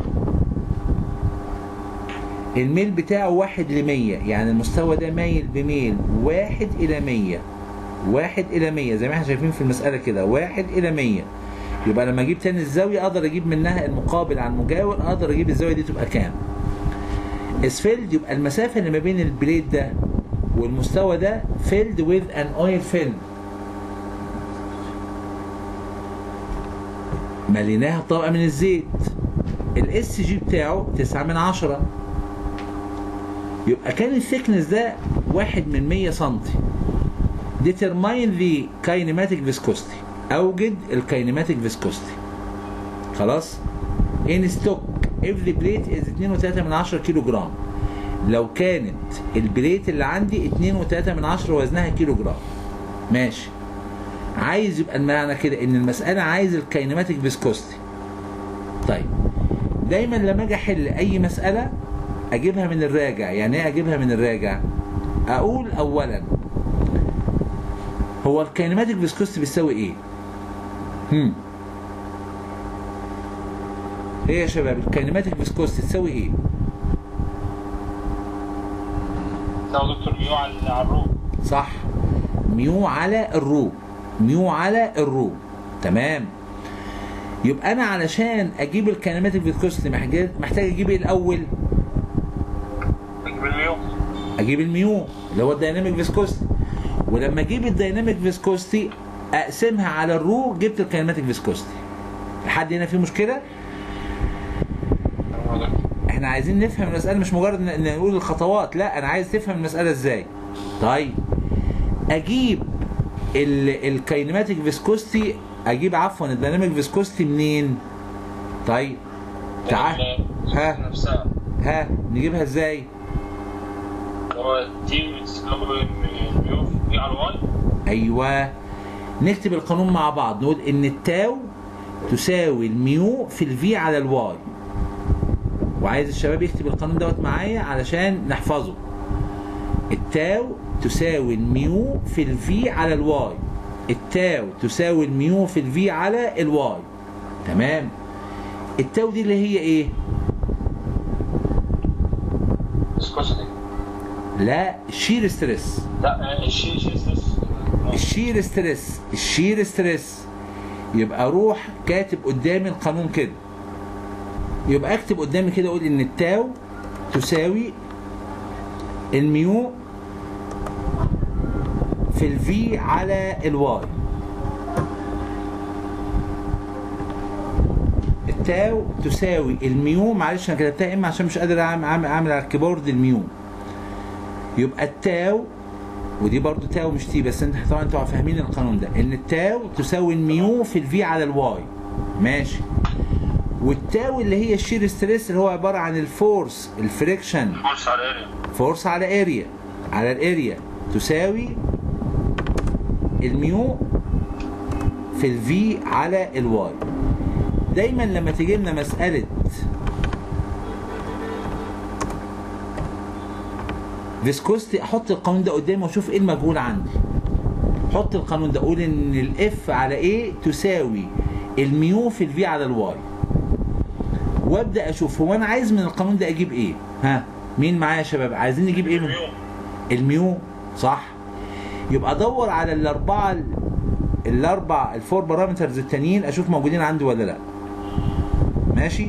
الميل بتاعه واحد لمية يعني المستوى ده مايل بميل واحد إلى مية واحد إلى مية زي ما احنا شايفين في المسألة كده واحد إلى مية يبقى لما أجيب تاني الزاوية أقدر أجيب منها المقابل عن المجاور أقدر أجيب الزاوية دي تبقى كام اسفلد يبقى المسافة اللي ما بين البليد ده والمستوى ده filled with an oil film مليناها بطبقة من الزيت الاس جي بتاعه 9 من 10 يبقى كان الثيكنس ده واحد من 100 سنتي determine the kinematic viscosity اوجد الكاينماتيك فيسكوستي خلاص in stock if the plate is 2.3 من 10 كيلو جرام لو كانت البليت اللي عندي 2.3 من 10 وزنها كيلو جرام ماشي عايز يبقى المعنى كده ان المسألة عايز الكاينماتيك فيسكوستي طيب دايما لما اجي احل اي مسألة اجيبها من الراجع يعني ايه اجيبها من الراجع اقول اولا هو الكاينماتيك فيسكوستي بيساوي ايه هم ايه يا شباب الكاينماتيك فيسكوستي تساوي ايه ده دكتور ميو على على الروب صح ميو على الرو ميو على الرو تمام يبقى انا علشان اجيب الكينماتيك فيسكوستي محتاج محتاج اجيب ايه الاول اجيب الميو اجيب الميو اللي هو الدايناميك فيسكوستي ولما اجيب الدايناميك فيسكوستي اقسمها على الرو جبت الكينماتيك فيسكوستي لحد هنا في مشكله هو ده. احنا عايزين نفهم المسألة مش مجرد ان إن نقول الخطوات لا انا عايز تفهم المسألة ازاي طيب اجيب الكاينماتيك فيسكوستي اجيب عفوا الديناميك فيسكوستي منين طيب تعال ها نفسها ها نجيبها ازاي هو تي بتساوي ميو في على الواي ايوه نكتب القانون مع بعض نقول ان التاو تساوي الميو في الفي على الواي وعايز الشباب يكتب القانون دوت معايا علشان نحفظه التاو تساوي الميو في الفي على الواي التاو تساوي الميو في الفي على الواي تمام التاو دي اللي هي ايه فيسكوسيتي لا شير ستريس لا الشيء شيء ستريس الشير ستريس الشير ستريس يبقى اروح كاتب قدامي القانون كده يبقى اكتب قدامي كده اقول ان التاو تساوي الميو في الفي على الواي التاو تساوي الميو معلش انا كتبتها اما عشان مش قادر اعمل اعمل, أعمل على الكيبورد الميو يبقى التاو ودي برضو تاو مش تي بس انت طبعا انتوا فاهمين القانون ده ان التاو تساوي الميو في الفي على الواي ماشي والتاو اللي هي الشير ستريس اللي هو عباره عن الفورس الفريكشن بص على الاريا فورس على اريا على الاريا تساوي الميو في الفي على الواي دايما لما تيجي لنا مساله فيسكوستي احط القانون ده قدامي واشوف ايه المجهول عندي حط القانون ده اقول ان الاف على ايه تساوي الميو في الفي على الواي وابدا اشوف هو انا عايز من القانون ده اجيب ايه ها مين معايا يا شباب عايزين نجيب ايه من الميو صح يبقى ادور على الاربعه الاربع الفور بارامترز التانيين اشوف موجودين عندي ولا لا ماشي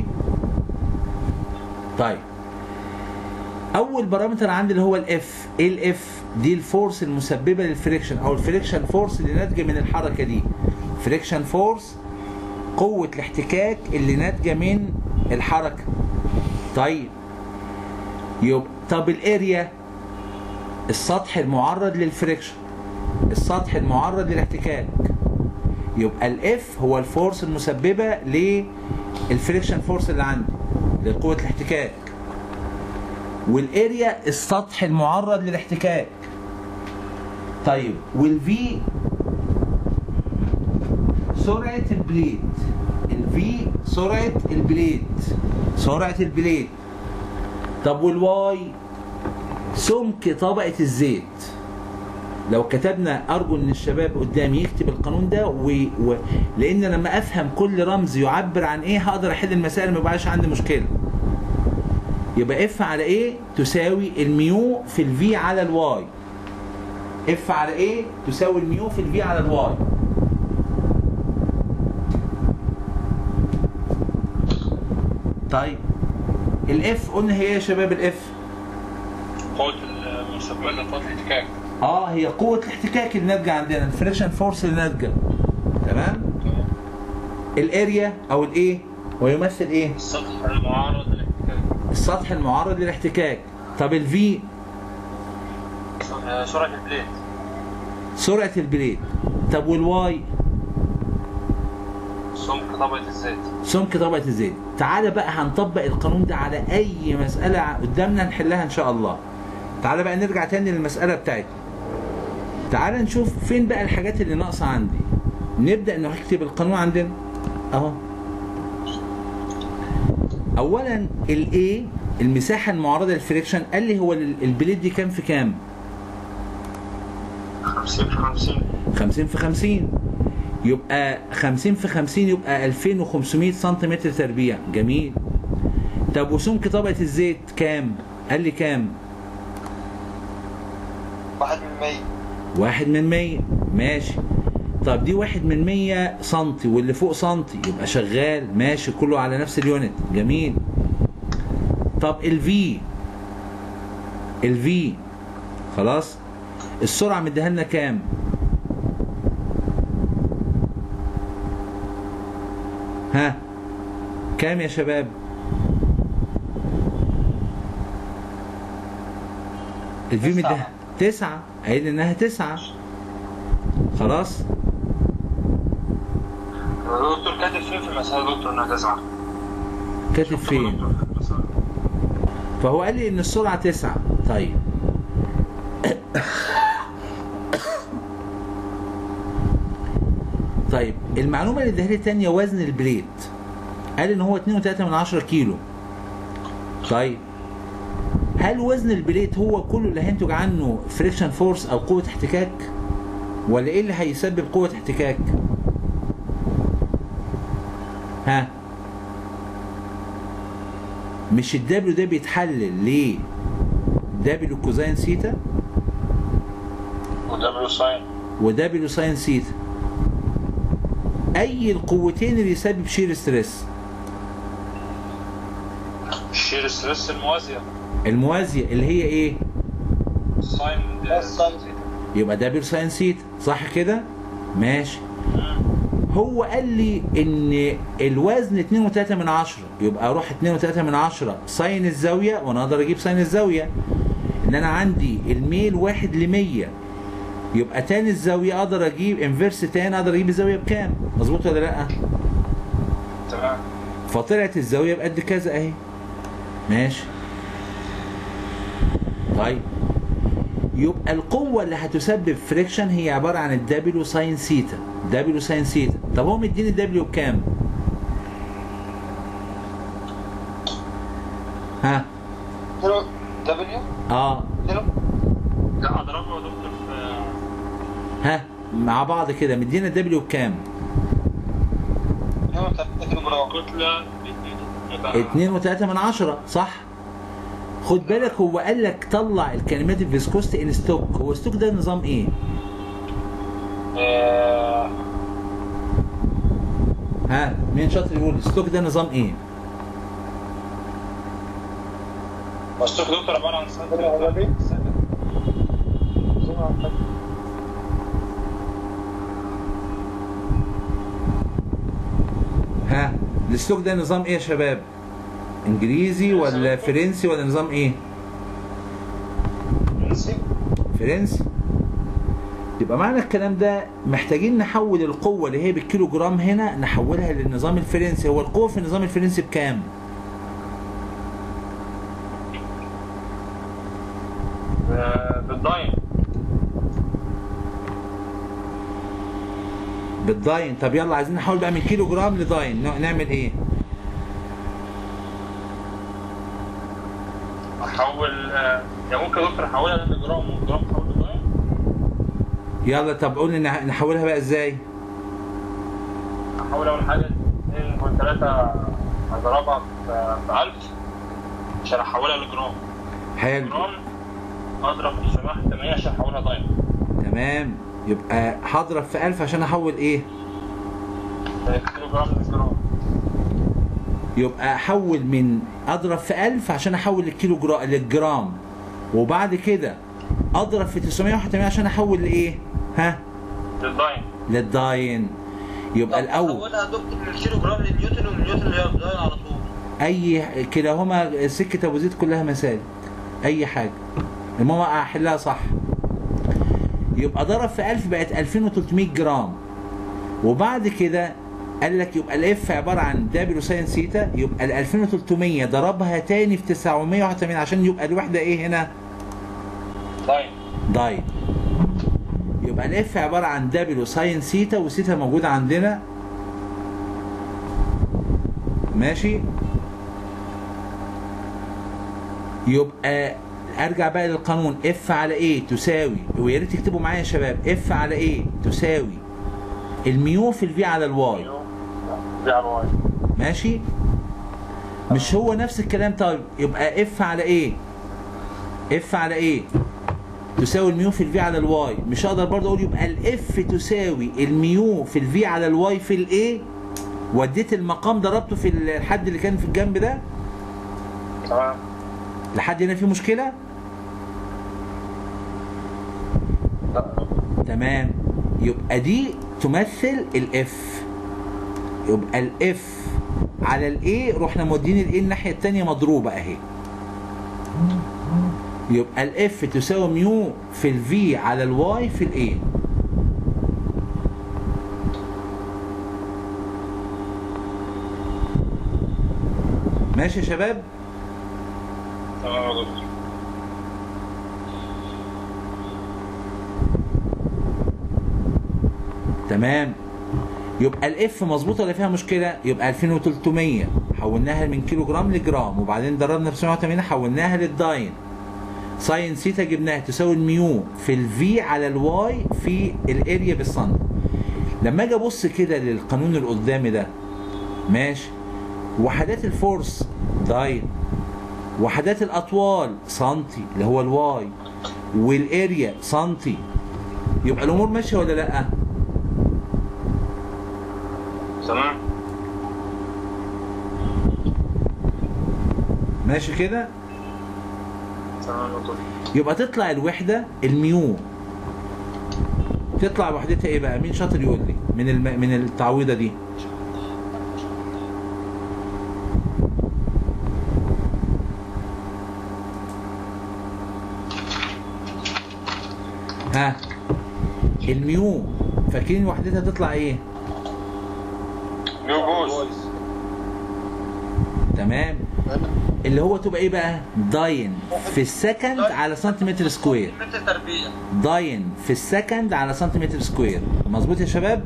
طيب اول بارامتر عندي اللي هو الاف ايه الاف دي الفورس المسببه للفريكشن او الفريكشن فورس اللي ناتجه من الحركه دي فريكشن فورس قوه الاحتكاك اللي ناتجه من الحركه طيب يبقى طب الاريا السطح المعرض للفريكشن السطح المعرض للاحتكاك يبقى الاف هو الفورس المسببه للفريكشن فورس اللي عندي لقوه الاحتكاك والاريا السطح المعرض للاحتكاك طيب والفي سرعه البليد الفي سرعه البليد سرعه البليد طب والواي سمك طبقه الزيت لو كتبنا ارجو ان الشباب قدامي يكتب القانون ده و... و... لان لما افهم كل رمز يعبر عن ايه هقدر احل المسائل ما يبقاش عندي مشكله يبقى اف على ايه تساوي الميو في الفي على الواي اف على ايه تساوي الميو في الفي على الواي طيب الاف قلنا هي إيه يا شباب الاف قوة المسببة لقوة الاحتكاك اه هي قوة الاحتكاك اللي ناتجة عندنا الفريكشن فورس اللي ناتجة تمام الاريا او الايه ويمثل ايه السطح المعرض للاحتكاك السطح المعرض للاحتكاك طب الفي سرعة البليد سرعة البليد طب والواي سمك طبقة الزيت سمك طبقة الزيت تعالى بقى هنطبق القانون ده على اي مسألة قدامنا نحلها ان شاء الله تعالى بقى نرجع تاني للمسألة بتاعتنا تعالى نشوف فين بقى الحاجات اللي ناقصة عندي نبدأ نكتب القانون عندنا اهو اولا الاي المساحة المعرضة للفريكشن قال لي هو ال- البليد دي كام في كام 50 في 50 50 في 50 يبقى 50 في 50 يبقى 2500 سنتيمتر تربيع جميل طب وسمك طبقة الزيت كام؟ قال لي كام؟ واحد من مية واحد من مية ماشي طب دي واحد من مية سنتي واللي فوق سنتي يبقى شغال ماشي كله على نفس اليونت جميل طب الفي الفي خلاص السرعة مديها لنا كام؟ ها كام يا شباب؟ الفي تسعة. مديها تسعة قايل انها تسعة خلاص دكتور كاتب فين في المسألة دكتور انها تسعة كاتب فين؟ فهو قال لي ان السرعه تسعة طيب طيب المعلومه اللي اداها لي تانية وزن البليد قال ان هو 2.3 من 10 كيلو طيب هل وزن البليد هو كله اللي هينتج عنه فريكشن فورس او قوه احتكاك ولا ايه اللي هيسبب قوه احتكاك ها مش الدبليو ده بيتحلل ليه دبليو كوزين سيتا ودبليو ساين ودبليو ساين سيتا اي القوتين اللي يسبب شير ستريس الشير ستريس الموازية الموازيه اللي هي ايه ساين يبقى دبليو ساين سيتا صح كده ماشي هو قال لي ان الوزن 2.3 من عشرة يبقى اروح 2.3 من عشرة ساين الزاويه وانا اقدر اجيب ساين الزاويه ان انا عندي الميل واحد ل 100 يبقى تاني الزاويه اقدر اجيب انفيرس تاني اقدر اجيب الزاويه بكام مظبوط ولا لا تمام فطلعت الزاويه بقد كذا اهي ماشي طيب يبقى القوة اللي هتسبب فريكشن هي عبارة عن الدبليو ساين سيتا دبليو ساين سيتا طب هو مديني دبليو بكام؟ ها قلت له دبليو اه قلت له لا اضربه يا دكتور في ها مع بعض كده مدينا دبليو بكام؟ 2 كيلو جرام كتله يبقى اتنين وتلاتة من عشرة صح؟ خد بالك هو قال لك طلع الكلمات الفيسكوست ان ستوك هو ستوك ده نظام ايه؟ آه، ها مين شاطر يقول ستوك ده نظام ايه؟ مستوك دكتور عباره عن سنتر العربي. ها الستوك ده نظام ايه يا شباب؟ انجليزي ولا فرنسي ولا نظام ايه؟ فرنسي فرنسي يبقى معنى الكلام ده محتاجين نحول القوة اللي هي بالكيلو جرام هنا نحولها للنظام الفرنسي هو القوة في النظام الفرنسي بكام؟ آه، بالداين بالداين طب يلا عايزين نحول بقى من كيلو جرام لداين ن- نعمل ايه؟ احول آه، يعني ممكن يا دكتور احولها لجرام وجرام احول لداين يلا طب قول لي نح- نحولها بقى ازاي؟ احول اول حاجه 2.3 اضربها في في 1000 عشان احولها لجرام حلو جرام اضرب في 780 عشان احولها داين تمام يبقى هضرب في 1000 عشان احول ايه؟ كيلو جرام لجرام يبقى احول من اضرب في 1000 عشان احول للكيلو جرام للجرام وبعد كده اضرب في 981 عشان احول لايه؟ ها؟ للداين للداين يبقى طب الاول حولها دكتور من كيلو جرام لنيوتن ومن نيوتن للداين على طول اي كلاهما سكه ابو زيد كلها مسالك اي حاجه المهم احلها صح يبقى ضرب في 1000 بقت 2300 جرام وبعد كده قال لك يبقى الاف عباره عن دبليو ساين سيتا يبقى ال 2300 ضربها تاني في 981 عشان يبقى الوحده ايه هنا؟ داين داين يبقى الاف عباره عن دبليو ساين سيتا وسيتا موجوده عندنا ماشي يبقى ارجع بقى للقانون اف على ايه تساوي ويا ريت تكتبوا معايا يا شباب اف على ايه تساوي الميو في الفي على الواي دي على الواي ماشي مش هو نفس الكلام طيب يبقى اف على ايه اف على ايه تساوي الميو في الفي على الواي مش هقدر برضه اقول يبقى الاف تساوي الميو في الفي على الواي في الايه وديت المقام ضربته في الحد اللي كان في الجنب ده تمام لحد هنا في مشكله لا تمام يبقى دي تمثل الاف يبقى الاف على الايه رحنا مودين الايه الناحيه الثانيه مضروبه اهي يبقى الاف تساوي ميو في الفي على الواي في الايه ماشي يا شباب تمام يا دكتور تمام يبقى الاف مظبوطه ولا فيها مشكله يبقى 2300 حولناها من كيلو جرام لجرام وبعدين ضربنا في 780 حولناها للداين ساين سيتا جبناها تساوي الميو في الفي على الواي في الاريا بالسنتي لما اجي ابص كده للقانون اللي قدامي ده ماشي وحدات الفورس داين وحدات الاطوال سنتي اللي هو الواي والاريا سنتي يبقى الامور ماشيه ولا لا تمام ماشي كده تمام يا دكتور يبقى تطلع الوحده الميو تطلع وحدتها ايه بقى مين شاطر يقول لي من الم... من التعويضه دي ها الميو فاكرين وحدتها تطلع ايه نيو بوز تمام اللي هو تبقى ايه بقى داين في السكند على سنتيمتر سكوير متر تربيع داين في السكند على سنتيمتر سكوير مظبوط يا شباب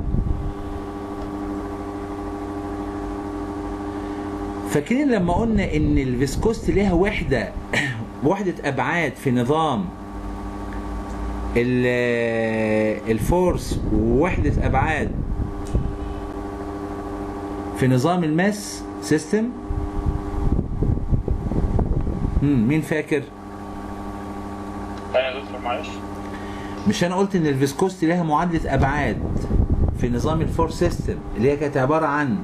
فاكرين لما قلنا ان الفيسكوست ليها وحده وحده ابعاد في نظام ال- الفورس ووحده ابعاد في نظام الماس سيستم مم، مين فاكر تاني يا دكتور معلش مش انا قلت ان الفيسكوستي لها معادله ابعاد في نظام الفور سيستم اللي هي كانت عباره عن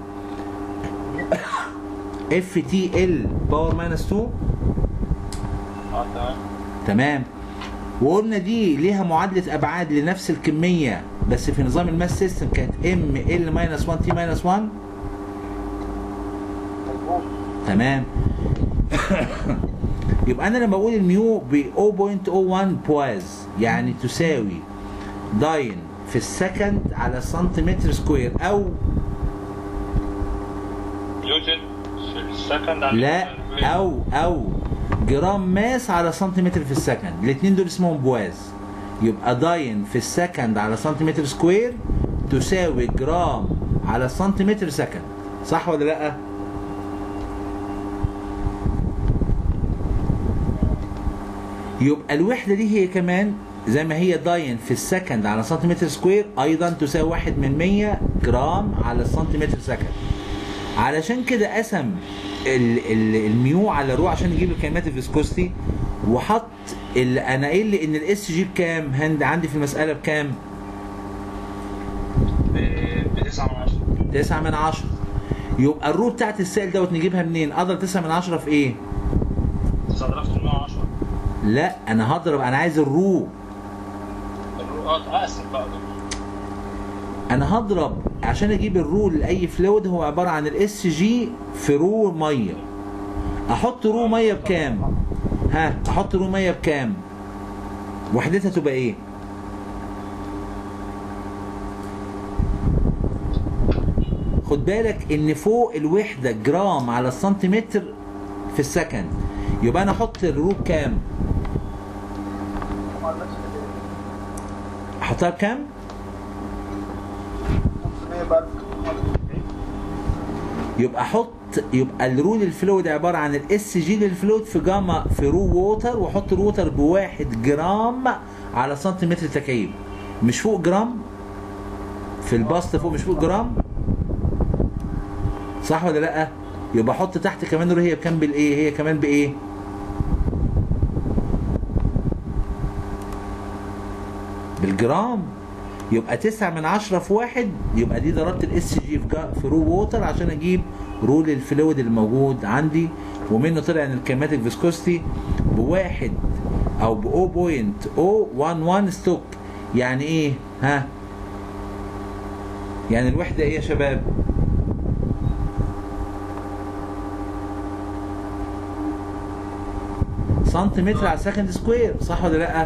اف تي ال باور ماينس 2 اه تمام تمام وقلنا دي ليها معادله ابعاد لنفس الكميه بس في نظام الماس سيستم كانت ام ال ماينس 1 تي ماينس 1 مظبوط تمام يبقى انا لما اقول الميو ب 0.01 بواز يعني تساوي داين في السكند على سنتيمتر سكوير او نيوتن في السكند على لا او او جرام ماس على سنتيمتر في السكند الاثنين دول اسمهم بواز يبقى داين في السكند على سنتيمتر سكوير تساوي جرام على سنتيمتر سكند صح ولا لا يبقى الوحدة دي هي كمان زي ما هي داين في السكند على سنتيمتر سكوير ايضا تساوي واحد من 100 جرام على السنتيمتر سكند علشان كده قسم ال- ال- الميو على رو عشان يجيب الكلمات الفيسكوستي وحط ال- انا قايل لي ان الاس جي بكام هند عندي في المساله بكام ب 9 من 10 9 من 10 يبقى الرو بتاعت السائل دوت نجيبها منين اضرب 9 من 10 في ايه 9810 لا انا هضرب انا عايز الرو اه اقسم بقى دكتور انا هضرب عشان اجيب الرو لاي فلويد هو عباره عن الاس جي في رو ميه احط رو ميه بكام ها احط رو ميه بكام وحدتها تبقى ايه خد بالك ان فوق الوحده جرام على السنتيمتر في السكند يبقى انا احط الرو بكام معلومات كتير. احطها بكام 500 بقى يبقى احط يبقى الرول الفلويد عباره عن الاس جي للفلويد في جاما في رو ووتر واحط رو ووتر بواحد جرام على سنتيمتر تكعيب مش فوق جرام في البسط فوق مش فوق جرام صح ولا لا يبقى احط تحت كمان رو هي بكام بالايه هي كمان بايه بالجرام يبقى تسعة من عشرة في واحد يبقى دي ضربت الاس جي في جا- في رو ووتر عشان اجيب رول الفلويد اللي موجود عندي ومنه طلع ان الكيماتيك فيسكوستي بواحد او ب 0.011 ستوك يعني ايه ها يعني الوحدة ايه يا شباب سنتيمتر على سكند سكوير صح ولا لا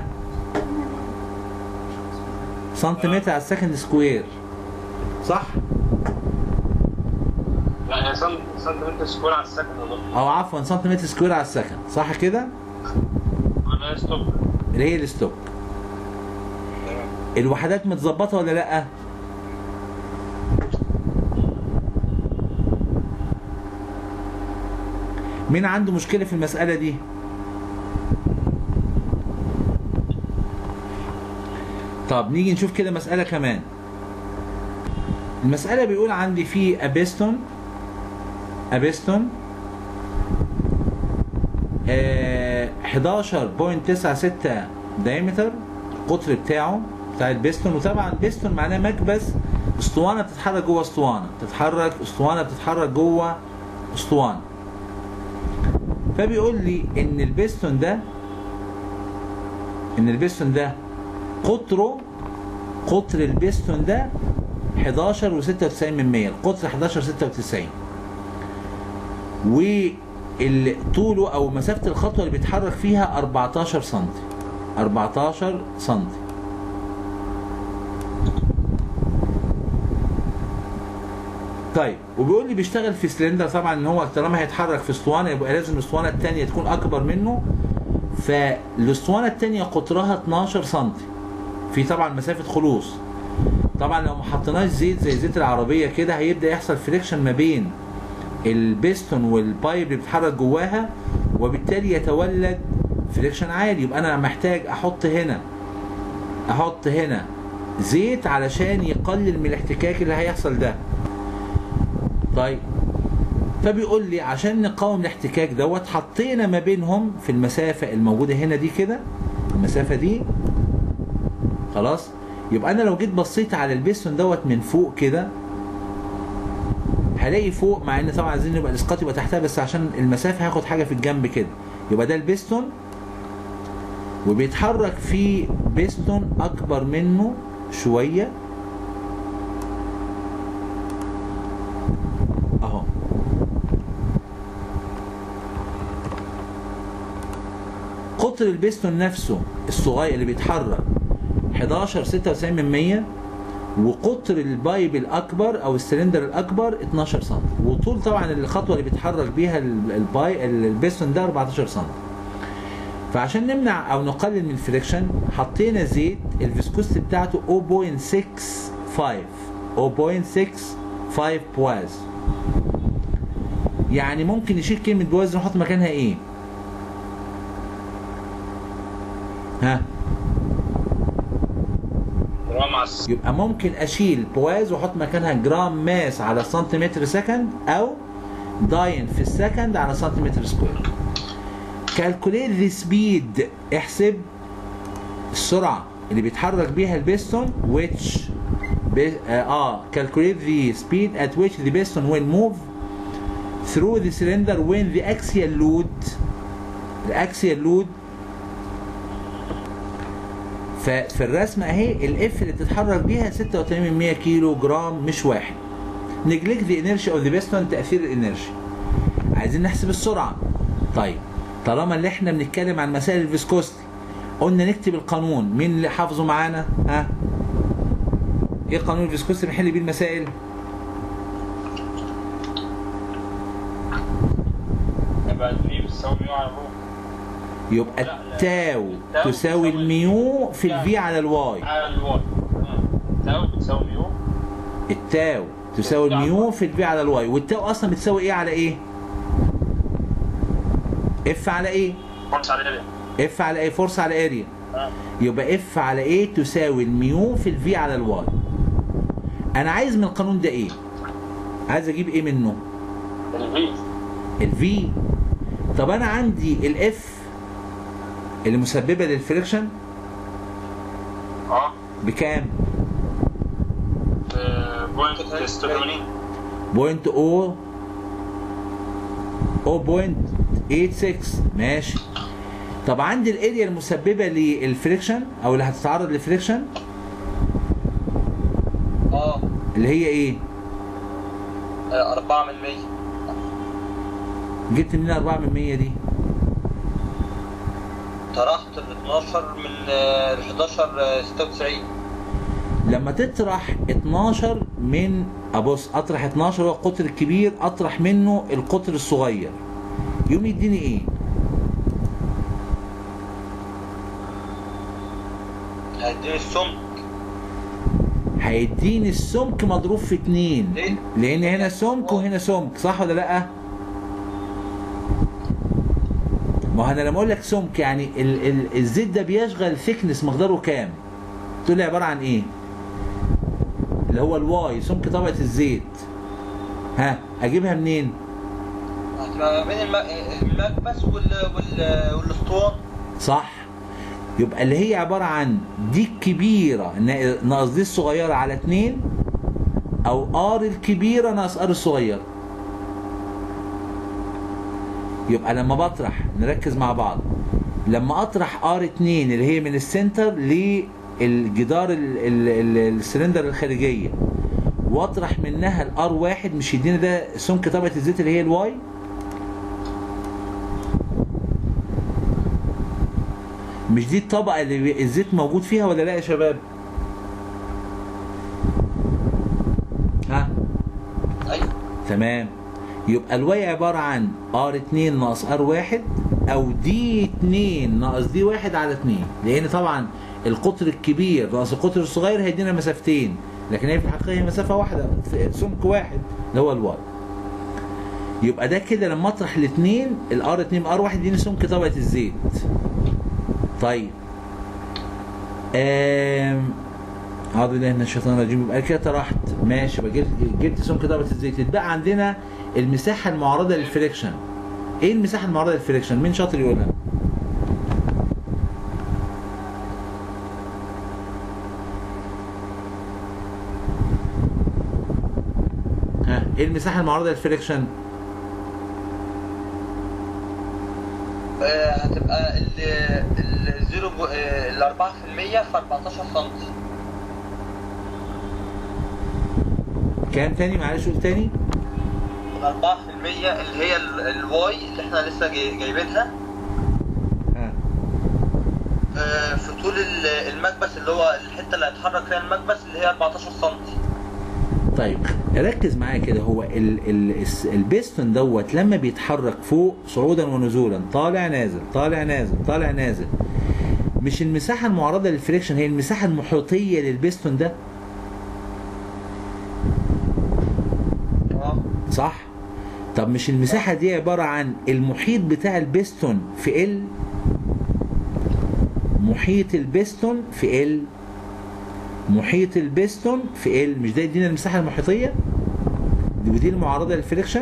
سنتيمتر على سكند سكوير صح لا هي سنت سنتيمتر سكوير على السكند يا دكتور او عفوا سنتيمتر سكوير على السكند صح كده انا ستوب اللي هي الستوك الوحدات متظبطه ولا لا مين عنده مشكله في المساله دي طب نيجي نشوف كده مساله كمان المساله بيقول عندي في ابيستون ابيستون آه، 11.96 دايمتر القطر بتاعه بتاع البيستون وطبعا بيستون معناه مكبس اسطوانه بتتحرك جوه اسطوانه بتتحرك اسطوانه بتتحرك جوه اسطوانه فبيقول لي ان البيستون ده ان البيستون ده قطره قطر البيستون ده 11 و96 من 100 القطر 11 96 وطوله او مسافه الخطوه اللي بيتحرك فيها 14 سم 14 سم طيب وبيقول لي بيشتغل في سلندر طبعا ان هو طالما هيتحرك في اسطوانه يبقى لازم الاسطوانه الثانيه تكون اكبر منه فالاسطوانه الثانيه قطرها 12 سم في طبعا مسافه خلوص طبعا لو ما حطيناش زيت زي زيت العربيه كده هيبدا يحصل فريكشن ما بين البيستون والبايب اللي بيتحرك جواها وبالتالي يتولد فريكشن عالي يبقى انا محتاج احط هنا احط هنا زيت علشان يقلل من الاحتكاك اللي هيحصل ده طيب فبيقول لي عشان نقاوم الاحتكاك دوت حطينا ما بينهم في المسافة الموجودة هنا دي كده المسافة دي خلاص يبقى انا لو جيت بصيت على البيستون دوت من فوق كده هلاقي فوق مع ان طبعا عايزين يبقى الاسقاط يبقى تحتها بس عشان المسافة هاخد حاجة في الجنب كده يبقى ده البيستون وبيتحرك في بيستون اكبر منه شويه اهو قطر البيستون نفسه الصغير اللي بيتحرك 11 96 من 100 وقطر البايب الاكبر او السلندر الاكبر 12 سم وطول طبعا الخطوه اللي بيتحرك بيها ال- الباي البيستون ده 14 سم فعشان نمنع او نقلل من الفريكشن حطينا زيت الفيسكوستي بتاعته 0.65 0.65 بواز يعني ممكن نشيل كلمة بواز نحط مكانها ايه؟ ها جرام على الس- يبقى ممكن اشيل بواز واحط مكانها جرام ماس على سنتيمتر سكند او داين في السكند على سنتيمتر سكوير كالكوليت ذا سبيد احسب السرعه اللي بيتحرك بيها البيستون which بي- اه calculate the speed at which the piston will move through the cylinder when the axial load الاكسيال لود ففي الرسمه اهي الاف اللي بتتحرك بيها 86 كيلو جرام مش واحد نجلك ذا انرشيا اوف ذا بيستون تاثير الانرشيا عايزين نحسب السرعه طيب طالما اللي احنا بنتكلم عن مسائل الفيسكوستي قلنا نكتب القانون مين اللي حافظه معانا ها ايه قانون الفيسكوستي بنحل بيه المسائل يبقى الفي بتساوي 100 على رو يبقى لا، لا. التاو التاو تساوي تساوي الميو في الفي على الواي على الواي تساوي بتساوي ميو التاو تساوي الميو في الفي على الواي والتاو اصلا بتساوي ايه على ايه اف على ايه خمسة على الاريا اف على ايه فورس على اريا آه. يبقى اف على ايه تساوي الميو في الفي على الواي انا عايز من القانون ده ايه عايز اجيب ايه منه الفي الفي طب انا عندي الاف اللي مسببه للفريكشن اه بكام بوينت 86 بوينت او او بوينت 86 ماشي طب عندي الاريا المسببه للفريكشن او اللي هتتعرض للفريكشن اه اللي هي ايه 4 من 100 جبت منين 4 من 100 دي طرحت ال 12 من آه، ال 11 آه، 96 لما تطرح 12 من ابص اطرح 12 هو القطر الكبير اطرح منه القطر الصغير يوم يديني ايه هيديني السمك هيديني السمك مضروب في اتنين ليه؟ لان هنا سمك وهنا سمك صح ولا لا ما هو انا لما اقول لك سمك يعني ال ال الزيت ده بيشغل ثيكنس مقداره كام تقول لي عباره عن ايه اللي هو الواي سمك طبقه الزيت ها اجيبها منين هتبقى ما بين الم- المكبس وال وال والاسطوانه صح يبقى اللي هي عبارة عن دي الكبيرة نا- ناقص دي الصغيرة على اتنين أو ار الكبيرة ناقص ار الصغيرة يبقى لما بطرح نركز مع بعض لما أطرح ار اتنين اللي هي من السنتر للجدار ال- ال- ال- السلندر الخارجية واطرح منها الار واحد مش يدينا ده سمك طبقة الزيت اللي هي الواي مش دي الطبقة اللي بي- الزيت موجود فيها ولا لا يا شباب؟ ها؟ ايوه تمام يبقى الواي عبارة عن ار2 ناقص ار1 او دي 2 ناقص دي 1 على 2 لان طبعا القطر الكبير ناقص القطر الصغير هيدينا مسافتين لكن هي في الحقيقة هي مسافة واحدة في سمك واحد اللي هو الواي يبقى ده كده لما اطرح الاثنين الار 2 ار 1 يديني سمك طبقة الزيت طيب آم... اعوذ بالله من الشيطان الرجيم يبقى كده طرحت ماشي يبقى جبت جبت سمك طبقة الزيت يتبقى عندنا المساحة المعرضة للفريكشن ايه المساحة المعرضة للفريكشن مين شاطر يقولها ها ايه المساحة المعرضة للفريكشن آه، هتبقى ال الزيرو بو- آه، ال 4% في 14 سم كام تاني معلش قول تاني ال 4% اللي هي ال- الواي اللي احنا لسه جاي- جايبينها ها آه، في طول ال- المكبس اللي هو الحته اللي هيتحرك فيها المكبس اللي هي 14 سم طيب ركز معايا كده هو ال ال الس- البيستون دوت لما بيتحرك فوق صعودا ونزولا طالع نازل طالع نازل طالع نازل مش المساحة المعرضة للفريكشن هي المساحة المحيطية للبيستون ده اه صح طب مش المساحة دي عبارة عن المحيط بتاع البيستون في ال محيط البيستون في ال محيط البيستون في ال مش ده يدينا المساحة المحيطية دي ودي المعرضة للفريكشن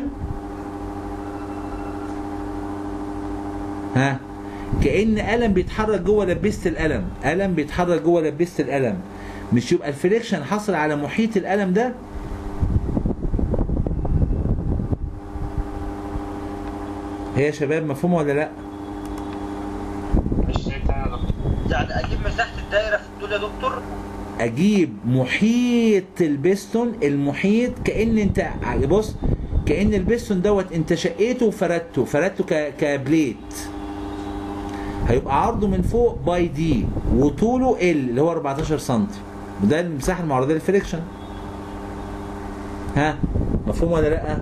ها كأن قلم بيتحرك جوه لبست القلم قلم بيتحرك جوه لبست القلم مش يبقى الفريكشن حصل على محيط القلم ده هي يا شباب مفهومه ولا لا مش شايف تاني يا دكتور يعني اجيب مساحه الدايره في الطول يا دكتور اجيب محيط البستون المحيط كان انت بص كان البستون دوت انت شقيته وفردته فردته ك... كبليت هيبقى عرضه من فوق باي دي وطوله ال اللي هو 14 سم وده المساحه المعرضه للفريكشن ها مفهوم ولا لا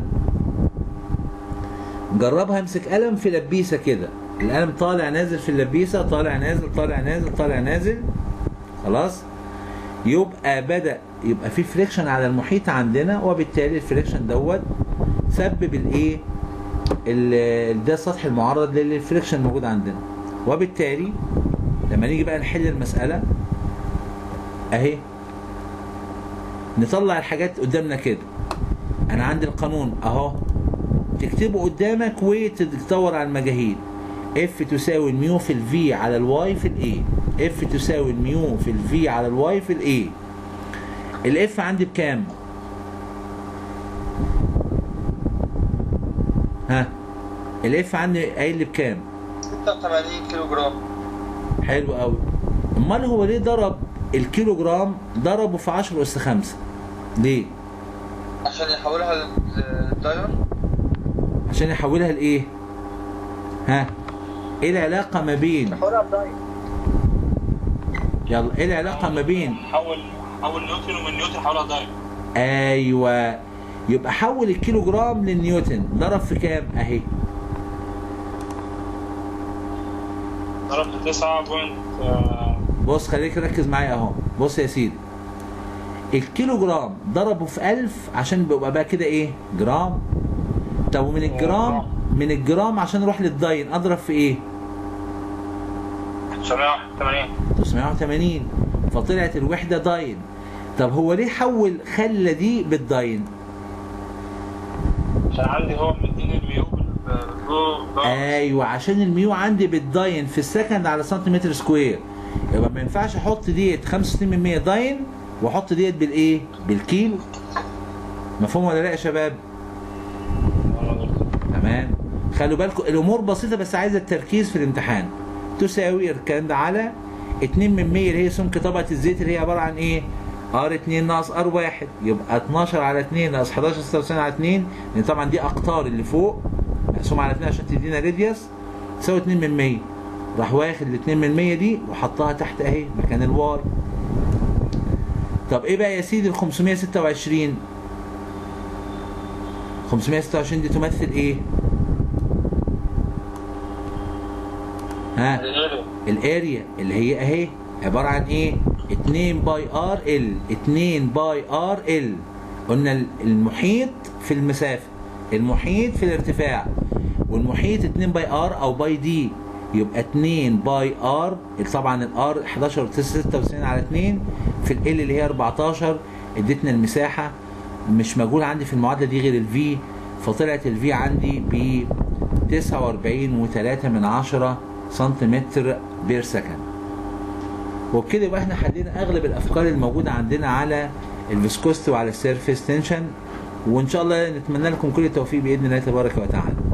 جربها امسك قلم في لبيسه كده القلم طالع نازل في اللبيسه طالع نازل طالع نازل طالع نازل خلاص يبقى بدا يبقى في فريكشن على المحيط عندنا وبالتالي الفريكشن دوت سبب الايه ال- ده السطح المعرض للفريكشن موجود عندنا وبالتالي لما نيجي بقى نحل المساله اهي نطلع الحاجات قدامنا كده انا عندي القانون اهو تكتبه قدامك وتدور على المجاهيل اف تساوي الميو في الفي على الواي في الاي اف تساوي الميو في الفي على الواي في الاي الاف عندي بكام ها الاف عندي قايل لي بكام 86 كيلو جرام حلو قوي امال هو ليه ضرب الكيلو جرام ضربه في 10 اس 5 ليه عشان يحولها لل- للدايون عشان يحولها لايه ها ايه العلاقه ما بين حولها بدايت يلا ايه العلاقه ما بين حول حول نيوتن ومن نيوتن حولها دايركت ايوه يبقى حول الكيلو جرام للنيوتن ضرب في كام اهي ضربت 9 بوينت بص خليك ركز معايا اهو بص يا سيدي الكيلو جرام ضربه في 1000 عشان بيبقى بقى كده ايه جرام طب ومن الجرام من الجرام عشان اروح للداين اضرب في ايه 981 980 فطلعت الوحده داين طب هو ليه حول خلى دي بالداين عشان عندي هو مديني الميو بالبلو ايوه عشان الميو عندي بالداين في السكند على سنتيمتر سكوير يبقى ما ينفعش احط ديت 65% داين واحط ديت بالايه بالكيلو مفهوم ولا لا يا شباب تمام خلوا بالكم الامور بسيطه بس عايزه التركيز في الامتحان تساوي الكلام ده على 2 من 100 اللي هي سمك طبقه الزيت اللي هي عباره عن ايه ار 2 ناقص ار 1 يبقى 12 على 2 ناقص 11 96 على 2 لان طبعا دي اقطار اللي فوق مقسوم على 2 عشان تدينا راديوس تساوي 2 من 100 راح واخد ال 2 من 100 دي وحطها تحت اهي مكان الواي طب ايه بقى يا سيدي ال 526 526 دي تمثل ايه ها الاريا الاريا اللي هي اهي عباره عن ايه 2 باي ار ال 2 باي ار ال قلنا المحيط في المسافه المحيط في الارتفاع والمحيط 2 باي ار او باي دي يبقى 2 باي ار طبعا الار 11 96 على 2 في ال اللي هي 14 ادتنا المساحه مش موجود عندي في المعادله دي غير الفي فطلعت الفي عندي ب 49 و3 من 10 سنتيمتر بير سكند وبكده يبقى احنا حلينا اغلب الافكار الموجوده عندنا على الفيسكوستي وعلى السيرفيس تنشن وان شاء الله نتمنى لكم كل التوفيق باذن الله تبارك وتعالى